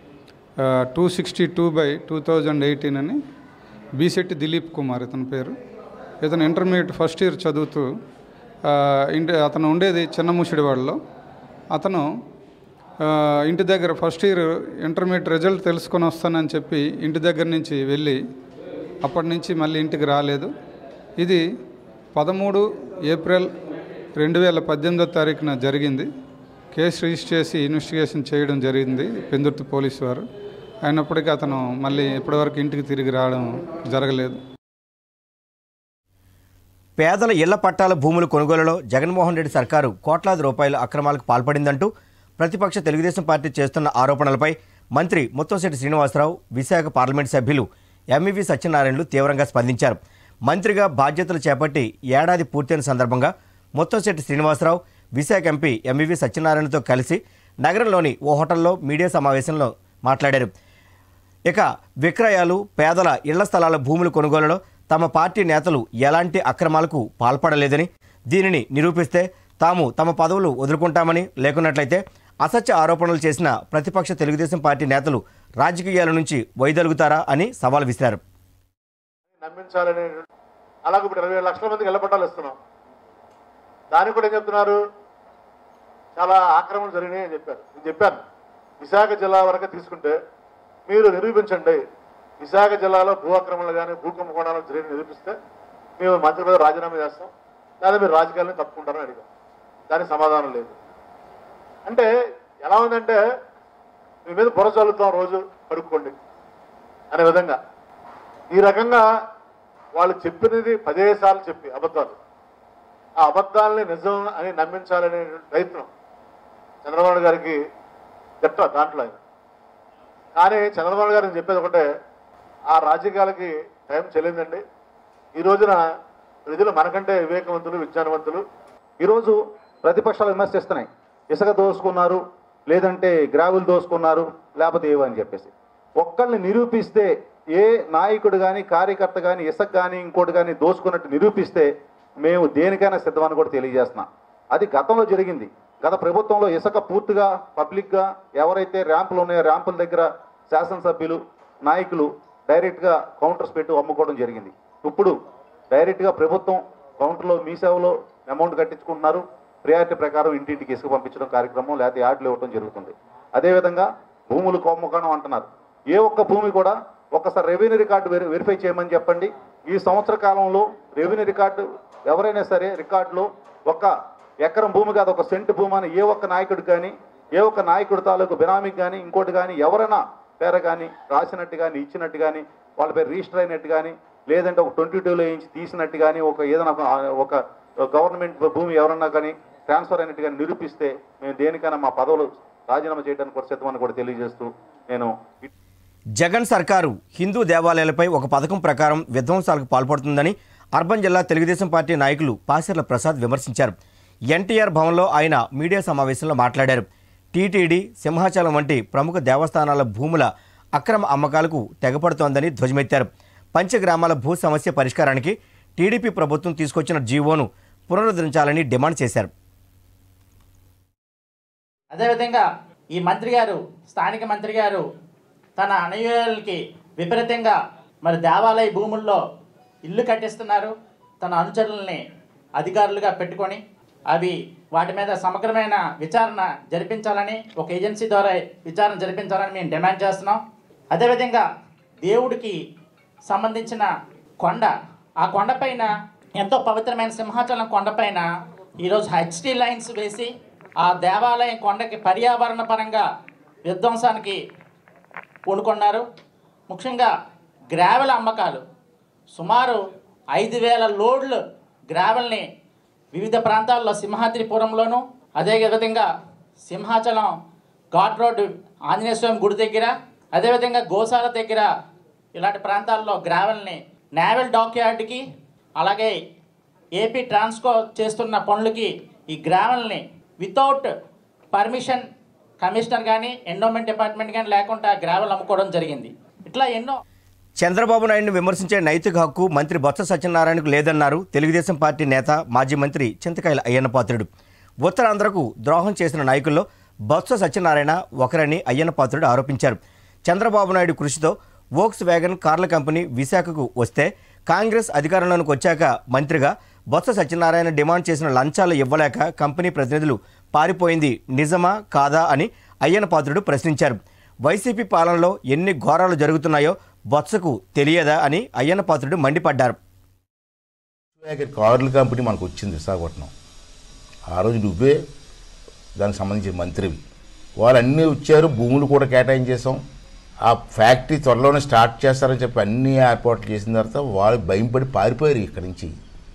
O: two sixty two by two thousand eighteen అని బీసెట్టి దిలీప్ కుమార్ ఇతని పేరు ఇతను ఇంటర్మీడియట్ ఫస్ట్ ఇయర్ చదువుతూ ఆ, ఇంటి అతను ఉండేది చిన్నముషిడివాడలో అతను ఆ, ఇంటి దగ్గర ఫస్ట్ ఇయర్ ఇంటర్మీడియట్ రిజల్ట్ తెలుసుకొని వస్తానని చెప్పి ఇంటి దగ్గర నుంచి వెళ్ళి అప్పటి నుంచి మళ్ళీ ఇంటికి రాలేదు ఇది పదమూడు ఏప్రిల్ రెండు వేల పద్దెనిమిదో తారీఖున జరిగింది కేసు రిజిస్టర్ చేసి ఇన్వెస్టిగేషన్ చేయడం జరిగింది పెందుర్తి పోలీసు వారు అయినప్పటికీ అతను మళ్ళీ ఇప్పటివరకు ఇంటికి తిరిగి రావడం జరగలేదు
A: పేదల ఇళ్ల పట్టాల భూముల కొనుగోలులో జగన్మోహన్ రెడ్డి సర్కారు కోట్లాది రూపాయల అక్రమాలకు పాల్పడిందంటూ ప్రతిపక్ష తెలుగుదేశం పార్టీ చేస్తున్న ఆరోపణలపై మంత్రి ముత్తంశెట్టి శ్రీనివాసరావు విశాఖ పార్లమెంట్ సభ్యులు ఎంఈవి సత్యనారాయణలు తీవ్రంగా స్పందించారు మంత్రిగా బాధ్యతలు చేపట్టి ఏడాది పూర్తయిన సందర్భంగా ముత్తంశెట్టి శ్రీనివాసరావు విశాఖ ఎంపీ ఎంఈవి సత్యనారాయణతో కలిసి నగరంలోని ఓ హోటల్లో మీడియా సమావేశంలో మాట్లాడారు ఇక విక్రయాలు పేదల ఇళ్ల స్థలాల భూముల కొనుగోలులో తమ పార్టీ నేతలు ఎలాంటి అక్రమాలకు పాల్పడలేదని దీనిని నిరూపిస్తే తాము తమ పదవులు వదులుకుంటామని లేకున్నట్లయితే అసత్య ఆరోపణలు చేసిన ప్రతిపక్ష తెలుగుదేశం పార్టీ నేతలు రాజకీయాల నుంచి వైదొలుగుతారా అని సవాల్ విసిరారు
E: నమ్మించాలని అలాగే ఇప్పుడు ఇరవై ఏడు లక్షల మందికి ఇళ్ల పట్టాలు ఇస్తున్నాం దానికి కూడా ఏం చెప్తున్నారు చాలా ఆక్రమణ జరిగినాయి అని చెప్పారు నేను చెప్పాను విశాఖ జిల్లా వరకు తీసుకుంటే మీరు నిరూపించండి విశాఖ జిల్లాలో భూ ఆక్రమణలు కానీ భూ కుంభకోణాలు జరిగి నిరూపిస్తే మేము మంత్రి పదవి రాజీనామా చేస్తాం లేదా మీరు రాజకీయాలను తప్పుకుంటారని అడిగాం దానికి సమాధానం లేదు అంటే ఎలా ఉందంటే మీ మీద బుర్ర చల్లుతాం రోజు కడుక్కోండి అనే విధంగా ఈ రకంగా వాళ్ళు చెప్పినది పదే సార్లు చెప్పి అబద్ధాలు ఆ అబద్ధాలని నిజం అని నమ్మించాలనే ప్రయత్నం చంద్రబాబు నాయుడు గారికి గట్ట దాంట్లో ఆయన కానీ చంద్రబాబు నాయుడు గారు నేను చెప్పేది ఒకటే ఆ రాజకీయాలకి టైం చెల్లిందండి ఈ రోజున ప్రజలు మనకంటే వివేకవంతులు విజ్ఞానవంతులు
P: ఈరోజు ప్రతిపక్షాలు విమర్శిస్తున్నాయి ఇసుక దోసుకున్నారు లేదంటే గ్రావులు దోసుకున్నారు లేకపోతే ఏవని చెప్పేసి ఒక్కళ్ళని నిరూపిస్తే ఏ నాయకుడు కానీ కార్యకర్త కానీ ఇసుక కానీ ఇంకోటి కానీ దోసుకున్నట్టు నిరూపిస్తే మేము దేనికైనా సిద్ధమని కూడా తెలియజేస్తున్నాం అది గతంలో జరిగింది గత ప్రభుత్వంలో ఇసుక పూర్తిగా పబ్లిక్గా ఎవరైతే ర్యాంపులు ఉన్నాయో ర్యాంపుల దగ్గర శాసనసభ్యులు నాయకులు డైరెక్ట్గా కౌంటర్స్ పెట్టి అమ్ముకోవడం జరిగింది ఇప్పుడు డైరెక్ట్గా ప్రభుత్వం కౌంటర్లో మీ సేవలో అమౌంట్ కట్టించుకుంటున్నారు ప్రియారిటీ ప్రకారం ఇంటింటికి ఇసుక పంపించడం కార్యక్రమం లేకపోతే యార్డులు ఇవ్వడం జరుగుతుంది అదేవిధంగా భూములు కొమ్మకడం అంటున్నారు ఏ ఒక్క భూమి కూడా ఒక్కసారి రెవెన్యూ రికార్డు వెరి వెరిఫై చేయమని చెప్పండి ఈ సంవత్సర కాలంలో రెవెన్యూ రికార్డు ఎవరైనా సరే రికార్డులో ఒక ఎకరం భూమి కాదు ఒక సెంటు భూమి అని ఏ ఒక్క నాయకుడు కానీ ఏ ఒక్క నాయకుడు తాలూకు బినామీకి కానీ ఇంకోటి కానీ ఎవరైనా పేర కానీ రాసినట్టు కానీ ఇచ్చినట్టు కానీ వాళ్ళ పేరు రిజిస్టర్ అయినట్టు కానీ లేదంటే ఒక ట్వంటీ టూలో వేయించి తీసినట్టు కానీ ఒక ఏదైనా ఒక- ఒక గవర్నమెంట్ భూమి ఎవరన్నా కానీ ట్రాన్స్ఫర్ అయినట్టు కానీ నిరూపిస్తే మేము దేనికైనా మా పదవులు రాజీనామా చేయడానికి కూడా సిద్ధమని కూడా తెలియజేస్తూ నేను
A: జగన్ సర్కారు హిందూ దేవాలయాలపై ఒక పథకం ప్రకారం విధ్వంసాలకు పాల్పడుతుందని అర్బన్ జిల్లా తెలుగుదేశం పార్టీ నాయకులు పాసెర్ల ప్రసాద్ విమర్శించారు ఎన్టీఆర్ భవన్లో ఆయన మీడియా సమావేశంలో మాట్లాడారు టీటీడీ సింహాచలం వంటి ప్రముఖ దేవస్థానాల భూముల అక్రమ అమ్మకాలకు తెగపడుతోందని ధ్వజమెత్తారు పంచగ్రామాల భూ సమస్య పరిష్కారానికి టీడీపీ ప్రభుత్వం తీసుకొచ్చిన జీవోను పునరుద్ధరించాలని డిమాండ్ చేశారు
Q: అదేవిధంగా ఈ మంత్రి గారు స్థానిక మంత్రి గారు తన అనుయాయులకి విపరీతంగా మరి దేవాలయ భూముల్లో ఇల్లు కట్టిస్తున్నారు తన అనుచరుల్ని అధికారులుగా పెట్టుకొని అవి వాటి మీద సమగ్రమైన విచారణ జరిపించాలని ఒక ఏజెన్సీ ద్వారా విచారణ జరిపించాలని మేము డిమాండ్ చేస్తున్నాం అదేవిధంగా దేవుడికి సంబంధించిన కొండ ఆ కొండపైన ఎంతో పవిత్రమైన సింహాచలం కొండపైన ఈరోజు హెచ్టీ లైన్స్ వేసి ఆ దేవాలయం కొండకి పర్యావరణ పరంగా విధ్వంసానికి పూనుకున్నారు ముఖ్యంగా గ్రావెల్ అమ్మకాలు సుమారు ఐదు వేల లోడ్లు గ్రావెల్ని వివిధ ప్రాంతాల్లో సింహాద్రిపురంలోను అదేవిధంగా సింహాచలం ఘాట్ రోడ్డు ఆంజనేయ స్వామి గుడి దగ్గర అదేవిధంగా గోశాల దగ్గర ఇలాంటి ప్రాంతాల్లో గ్రావెల్ని నేవల్ డాక్యార్డ్కి అలాగే ఏపీ ట్రాన్స్కో చేస్తున్న పనులకి ఈ గ్రావెల్ని వితౌట్ పర్మిషన్ కమిషనర్ కానీ ఎండోమెంట్ డిపార్ట్మెంట్ కానీ లేకుండా గ్రావెల్ అమ్ముకోవడం జరిగింది ఇట్లా ఎన్నో
A: చంద్రబాబు నాయుడును విమర్శించే నైతిక హక్కు మంత్రి బొత్స సత్యనారాయణకు లేదన్నారు తెలుగుదేశం పార్టీ నేత మాజీ మంత్రి చింతకాయల అయ్యన్నపాత్రుడు ఉత్తరాంధ్రకు ద్రోహం చేసిన నాయకుల్లో బొత్స సత్యనారాయణ ఒకరని అయ్యన్నపాత్రుడు ఆరోపించారు చంద్రబాబు నాయుడు కృషితో వోక్స్ వ్యాగన్ కార్ల కంపెనీ విశాఖకు వస్తే కాంగ్రెస్ అధికారంలోకి వచ్చాక మంత్రిగా బొత్స సత్యనారాయణ డిమాండ్ చేసిన లంచాలు ఇవ్వలేక కంపెనీ ప్రతినిధులు పారిపోయింది నిజమా కాదా అని అయ్యన్నపాత్రుడు ప్రశ్నించారు వైసీపీ పాలనలో ఎన్ని ఘోరాలు జరుగుతున్నాయో బొత్సకు తెలియదా అని అయ్యన్నపాత్రుడు మండిపడ్డారు
R: వ్యాగన్ కార్ల కంపెనీ మనకు వచ్చింది విశాఖపట్నం ఆ రోజు నువ్వే దానికి సంబంధించిన మంత్రివి వాళ్ళు అన్నీ వచ్చారు భూములు కూడా కేటాయించేసాం ఆ ఫ్యాక్టరీ త్వరలోనే స్టార్ట్ చేస్తారని చెప్పి అన్ని ఏర్పాట్లు చేసిన తర్వాత వాళ్ళు భయంపడి పారిపోయారు ఇక్కడి నుంచి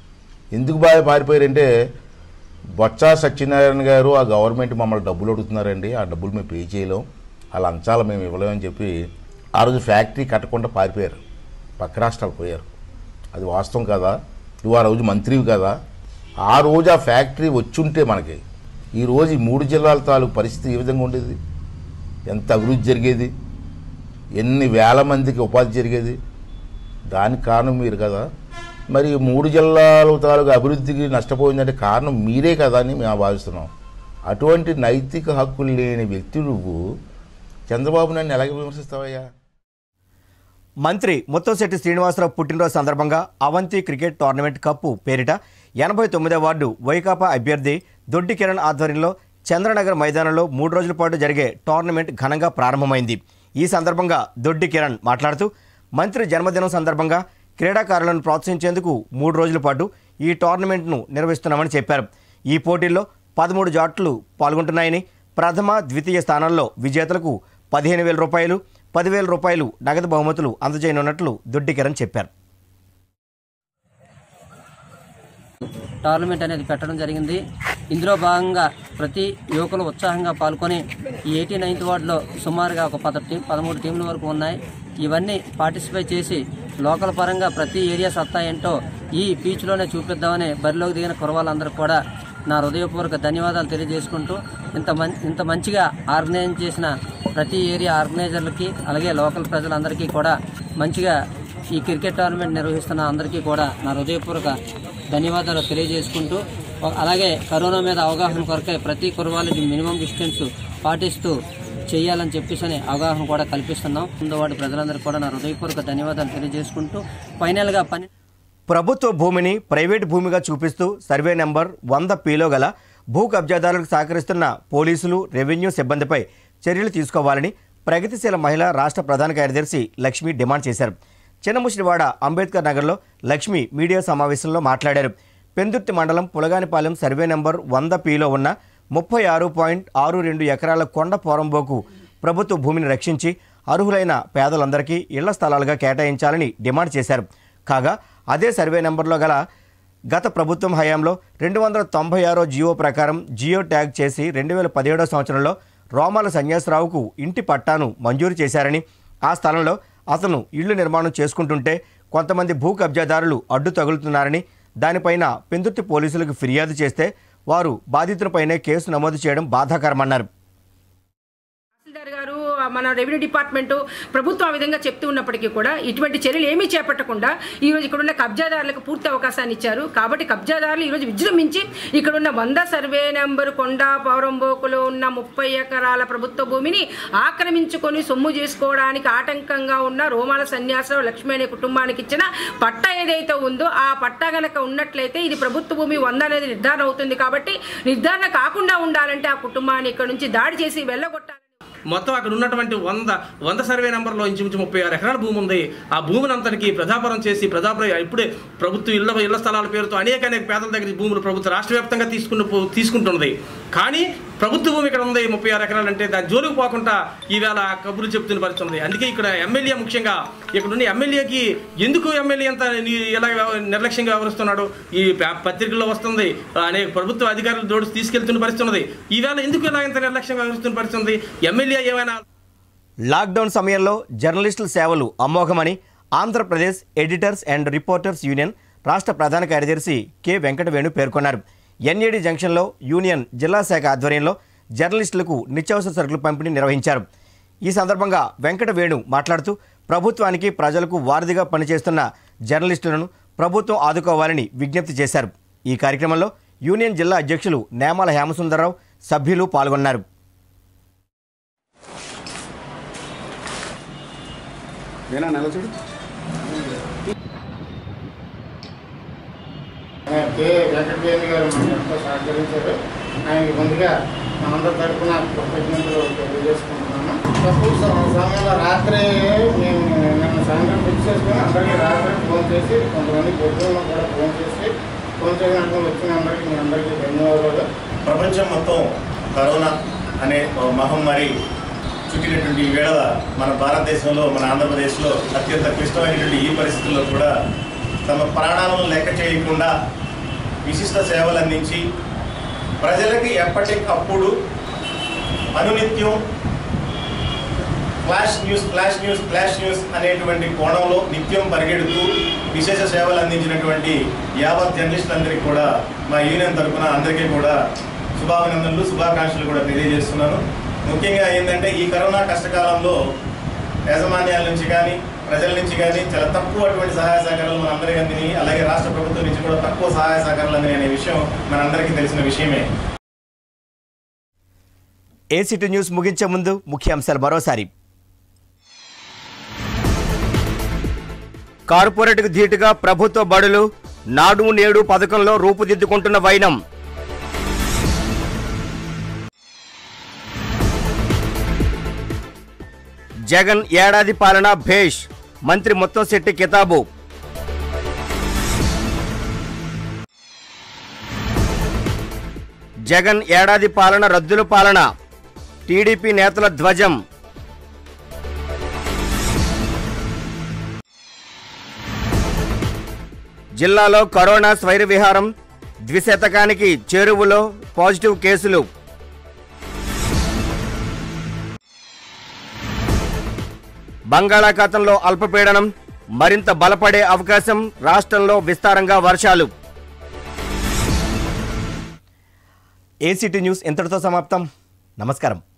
R: ఎందుకు బాగా పారిపోయారంటే బొత్స సత్యనారాయణ గారు ఆ గవర్నమెంట్ మమ్మల్ని డబ్బులు అడుగుతున్నారండి ఆ డబ్బులు మేము పే చేయలేం ఆ లంచాలు మేము ఇవ్వలేమని చెప్పి ఆ రోజు ఫ్యాక్టరీ కట్టకుండా పారిపోయారు పక్క రాష్ట్రాలు పోయారు అది వాస్తవం కదా నువ్వు ఆ రోజు మంత్రివి కదా ఆ రోజు ఆ ఫ్యాక్టరీ వచ్చుంటే మనకి ఈ రోజు ఈ మూడు జిల్లాల తాలూకు పరిస్థితి ఏ విధంగా ఉండేది ఎంత అభివృద్ధి జరిగేది ఎన్ని వేల మందికి ఉపాధి జరిగేది దానికి కారణం మీరు కదా మరి ఈ మూడు జిల్లాల తాలూకు అభివృద్ధికి నష్టపోయిందంటే కారణం మీరే కదా అని మేము భావిస్తున్నాం అటువంటి నైతిక హక్కులు లేని వ్యక్తి నువ్వు చంద్రబాబు నాయుడు ఎలాగ విమర్శిస్తావయ్యా
A: మంత్రి ముత్తంశెట్టి శ్రీనివాసరావు పుట్టినరోజు సందర్భంగా అవంతి క్రికెట్ టోర్నమెంట్ కప్పు పేరిట ఎనభై తొమ్మిదో వార్డు వైకాపా అభ్యర్థి దొడ్డి కిరణ్ ఆధ్వర్యంలో చంద్రనగర్ మైదానంలో మూడు రోజుల పాటు జరిగే టోర్నమెంట్ ఘనంగా ప్రారంభమైంది ఈ సందర్భంగా దొడ్డి కిరణ్ మాట్లాడుతూ మంత్రి జన్మదినం సందర్భంగా క్రీడాకారులను ప్రోత్సహించేందుకు మూడు రోజుల పాటు ఈ టోర్నమెంట్ను నిర్వహిస్తున్నామని చెప్పారు ఈ పోటీల్లో పదమూడు జట్లు పాల్గొంటున్నాయని ప్రథమ ద్వితీయ స్థానాల్లో విజేతలకు పదిహేను వేల రూపాయలు పదివేల రూపాయలు నగదు బహుమతులు అందజేయనున్నట్లు దొడ్డి కిరణ్ చెప్పారు
S: టోర్నమెంట్ అనేది పెట్టడం జరిగింది ఇందులో భాగంగా ప్రతి యువకులు ఉత్సాహంగా పాల్గొని ఈ ఎయిటీ నైన్త్ వార్డులో సుమారుగా ఒక పద టీం పదమూడు టీంల వరకు ఉన్నాయి ఇవన్నీ పార్టిసిపేట్ చేసి లోకల్ పరంగా ప్రతి ఏరియా సత్తా ఏంటో ఈ పీచ్లోనే చూపిద్దామని బరిలోకి దిగిన కురవాళ్ళందరూ కూడా నా హృదయపూర్వక ధన్యవాదాలు తెలియజేసుకుంటూ ఇంత మం ఇంత మంచిగా ఆర్గనైజ్ చేసిన ప్రతి ఏరియా ఆర్గనైజర్లకి అలాగే లోకల్ ప్రజలందరికీ కూడా మంచిగా ఈ క్రికెట్ టోర్నమెంట్ నిర్వహిస్తున్న అందరికీ కూడా నా హృదయపూర్వక ధన్యవాదాలు తెలియజేసుకుంటూ ఒ- అలాగే కరోనా మీద అవగాహన కొరకై ప్రతి కుర్వాళ్ళకి మినిమం డిస్టెన్స్ పాటిస్తూ చేయాలని చెప్పేసి అని అవగాహన కూడా కల్పిస్తున్నాం ముందు వాడి ప్రజలందరికీ కూడా నా హృదయపూర్వక ధన్యవాదాలు తెలియజేసుకుంటూ ఫైనల్గా పని
A: ప్రభుత్వ భూమిని ప్రైవేట్ భూమిగా చూపిస్తూ సర్వే నెంబర్ వంద పీలో గల భూ కబ్జాదారులకు సహకరిస్తున్న పోలీసులు రెవెన్యూ సిబ్బందిపై చర్యలు తీసుకోవాలని ప్రగతిశీల మహిళా రాష్ట్ర ప్రధాన కార్యదర్శి లక్ష్మి డిమాండ్ చేశారు చిన్నముషిడివాడ అంబేద్కర్ నగర్లో లక్ష్మి మీడియా సమావేశంలో మాట్లాడారు పెందుర్తి మండలం పులగానిపాలెం సర్వే నెంబర్ వంద పీలో ఉన్న ముప్పై ఆరు పాయింట్ ఆరు రెండు ఎకరాల కొండ పోరంబోకు ప్రభుత్వ భూమిని రక్షించి అర్హులైన పేదలందరికీ ఇళ్ల స్థలాలుగా కేటాయించాలని డిమాండ్ చేశారు కాగా అదే సర్వే నెంబర్లో గల గత ప్రభుత్వం హయాంలో రెండు వందల తొంభై ఆరో జియో ప్రకారం జియో ట్యాగ్ చేసి రెండు వేల పదిహేడో సంవత్సరంలో రోమాల సన్యాసరావుకు ఇంటి పట్టాను మంజూరు చేశారని ఆ స్థలంలో అతను ఇళ్లు నిర్మాణం చేసుకుంటుంటే కొంతమంది భూ కబ్జాదారులు అడ్డు తగులుతున్నారని దానిపైన పెందుర్తి పోలీసులకు ఫిర్యాదు చేస్తే వారు బాధితులపైనే కేసు నమోదు చేయడం బాధాకరమన్నారు
T: తహసీల్దార్ గారు మన రెవెన్యూ డిపార్ట్మెంట్ ప్రభుత్వం ఆ విధంగా చెప్తూ ఉన్నప్పటికీ కూడా ఇటువంటి చర్యలు ఏమీ చేపట్టకుండా ఈ రోజు ఇక్కడ ఉన్న కబ్జాదారులకు పూర్తి అవకాశాన్ని ఇచ్చారు కాబట్టి కబ్జాదారులు ఈరోజు విజృంభించి ఇక్కడ ఉన్న వంద సర్వే నెంబరు కొండ పౌరంబోకులో ఉన్న ముప్పై ఎకరాల ప్రభుత్వ భూమిని ఆక్రమించుకొని సొమ్ము చేసుకోవడానికి ఆటంకంగా ఉన్న రోమాల సన్యాసరావు లక్ష్మి అనే కుటుంబానికి ఇచ్చిన పట్టా ఏదైతే ఉందో ఆ పట్టా గనక ఉన్నట్లయితే ఇది ప్రభుత్వ భూమి వంద అనేది నిర్ధారణ అవుతుంది కాబట్టి నిర్ధారణ కాకుండా ఉండాలంటే ఆ కుటుంబాన్ని ఇక్కడ నుంచి దాడి చేసి వెళ్ళగొట్టాలి
U: మొత్తం అక్కడ ఉన్నటువంటి వంద వంద సర్వే నెంబర్లో ఇంచుమించు ముప్పై ఆరు ఎకరాల భూమి ఉంది ఆ భూమిని అంతటికి ప్రజాపరం చేసి ప్రజాపరం ఇప్పుడే ప్రభుత్వం ఇళ్ల ఇళ్ల స్థలాల పేరుతో అనేక అనేక పేదల దగ్గర ఈ భూములు ప్రభుత్వం రాష్ట్ర వ్యాప్తంగా తీసుకున్న పో- తీసుకుంటున్నది కానీ ప్రభుత్వ భూమి ఇక్కడ ఉంది ముప్పై ఆరు ఎకరాలు అంటే దాని జోలికి పోకుండా ఈవేళ కబుర్లు చెప్తున్న పరిస్థితి ఉంది అందుకే ఇక్కడ ఎమ్మెల్యే ముఖ్యంగా ఇక్కడ ఉన్న ఎమ్మెల్యేకి ఎందుకు ఎమ్మెల్యే అంత ని- ఎలా వ్యవ- నిర్లక్ష్యంగా వ్యవహరిస్తున్నాడు ఈ ప- పత్రికల్లో వస్తుంది అనేక ప్రభుత్వ అధికారులు జోడిసి తీసుకెళ్తున్న పరిస్థితి ఉన్నది ఈవేళ ఎందుకు ఇలా ఇంత నిర్లక్ష్యంగా వ్యవహరిస్తున్న పరిస్థితి ఉంది ఎమ్మెల్యే ఏమైనా
A: లాక్డౌన్ సమయంలో జర్నలిస్టుల సేవలు అమోఘమని Andhra Pradesh editors and reporters union రాష్ట్ర ప్రధాన కార్యదర్శి కె వెంకటవేణు పేర్కొన్నారు ఎన్ఏడి జంక్షన్లో యూనియన్ జిల్లా శాఖ ఆధ్వర్యంలో జర్నలిస్టులకు నిత్యావసర సరుకులు పంపిణీ నిర్వహించారు ఈ సందర్భంగా వెంకటవేణు మాట్లాడుతూ ప్రభుత్వానికి ప్రజలకు వారధిగా పనిచేస్తున్న జర్నలిస్టులను ప్రభుత్వం ఆదుకోవాలని విజ్ఞప్తి చేశారు ఈ కార్యక్రమంలో యూనియన్ జిల్లా అధ్యక్షులు నేమాల హేమసుందరరావు సభ్యులు పాల్గొన్నారు
J: నేనా నెల చూడు
V: కె వెంకటవేణి గారు మనకు ఎంతో సహకరించారు ఆయనకి ముందుగా మనందరి తరఫున కృతజ్ఞతలు తెలియజేసుకుంటున్నాము తక్కువ స- సమయంలో రాత్రి మేము నిన్న సాయంత్రం ఫిక్స్ చేసుకుని అందరికీ రాత్రి ఫోన్ చేసి కొంతమంది పొద్దున్న కూడా ఫోన్ చేసి ఫోన్ చేయడానికి వచ్చిన అందరికీ మీ అందరికీ ధన్యవాదాలు
W: ప్రపంచం మొత్తం కరోనా అనే ఓ మహమ్మారి చుట్టినటువంటి ఈ వేళ మన భారతదేశంలో మన ఆంధ్రప్రదేశ్లో అత్యంత క్లిష్టమైనటువంటి ఈ పరిస్థితుల్లో కూడా తమ ప్రాణాలను లెక్క చేయకుండా విశిష్ట సేవలు అందించి ప్రజలకి ఎప్పటికప్పుడు అనునిత్యం flash news flash news flash news అనేటువంటి కోణంలో నిత్యం పరిగెడుతూ విశేష సేవలు అందించినటువంటి యావత్ జర్నలిస్టులందరికీ కూడా మా యూనియన్ తరఫున అందరికీ కూడా శుభాభినందనలు శుభాకాంక్షలు కూడా తెలియజేస్తున్నాను ముఖ్యంగా ఏంటంటే ఈ కరోనా కష్టకాలంలో యాజమాన్యాల నుంచి కానీ ప్రజల నుంచి కానీ చాలా తక్కువ అటువంటి సహాయ సహకారాలు మన అందరికీ అందినాయి అలాగే రాష్ట్ర ప్రభుత్వం నుంచి కూడా తక్కువ సహాయ సహకారాలు అందినాయి అనే విషయం మనందరికీ తెలిసిన విషయమే
A: ఏసీటీ న్యూస్ ముగించే ముందు ముఖ్యాంశాలు మరోసారి కార్పొరేట్కు ధీటుగా ప్రభుత్వ బడులు నాడు నేడు పథకంలో రూపుదిద్దుకుంటున్న వైనం జగన్ ఏడాది పాలన భేష్ మంత్రి ముత్తంశెట్టి కితాబు జగన్ ఏడాది పాలన రద్దుల పాలన టీడీపీ నేతల ధ్వజం జిల్లాలో కరోనా స్వైర విహారం ద్విశతకానికి చేరువలో పాజిటివ్ కేసులు బంగాళాఖాతంలో అల్పపీడనం మరింత బలపడే అవకాశం రాష్ట్రంలో విస్తారంగా వర్షాలు ఏసీటీ న్యూస్ ఇంతటితో సమాప్తం నమస్కారం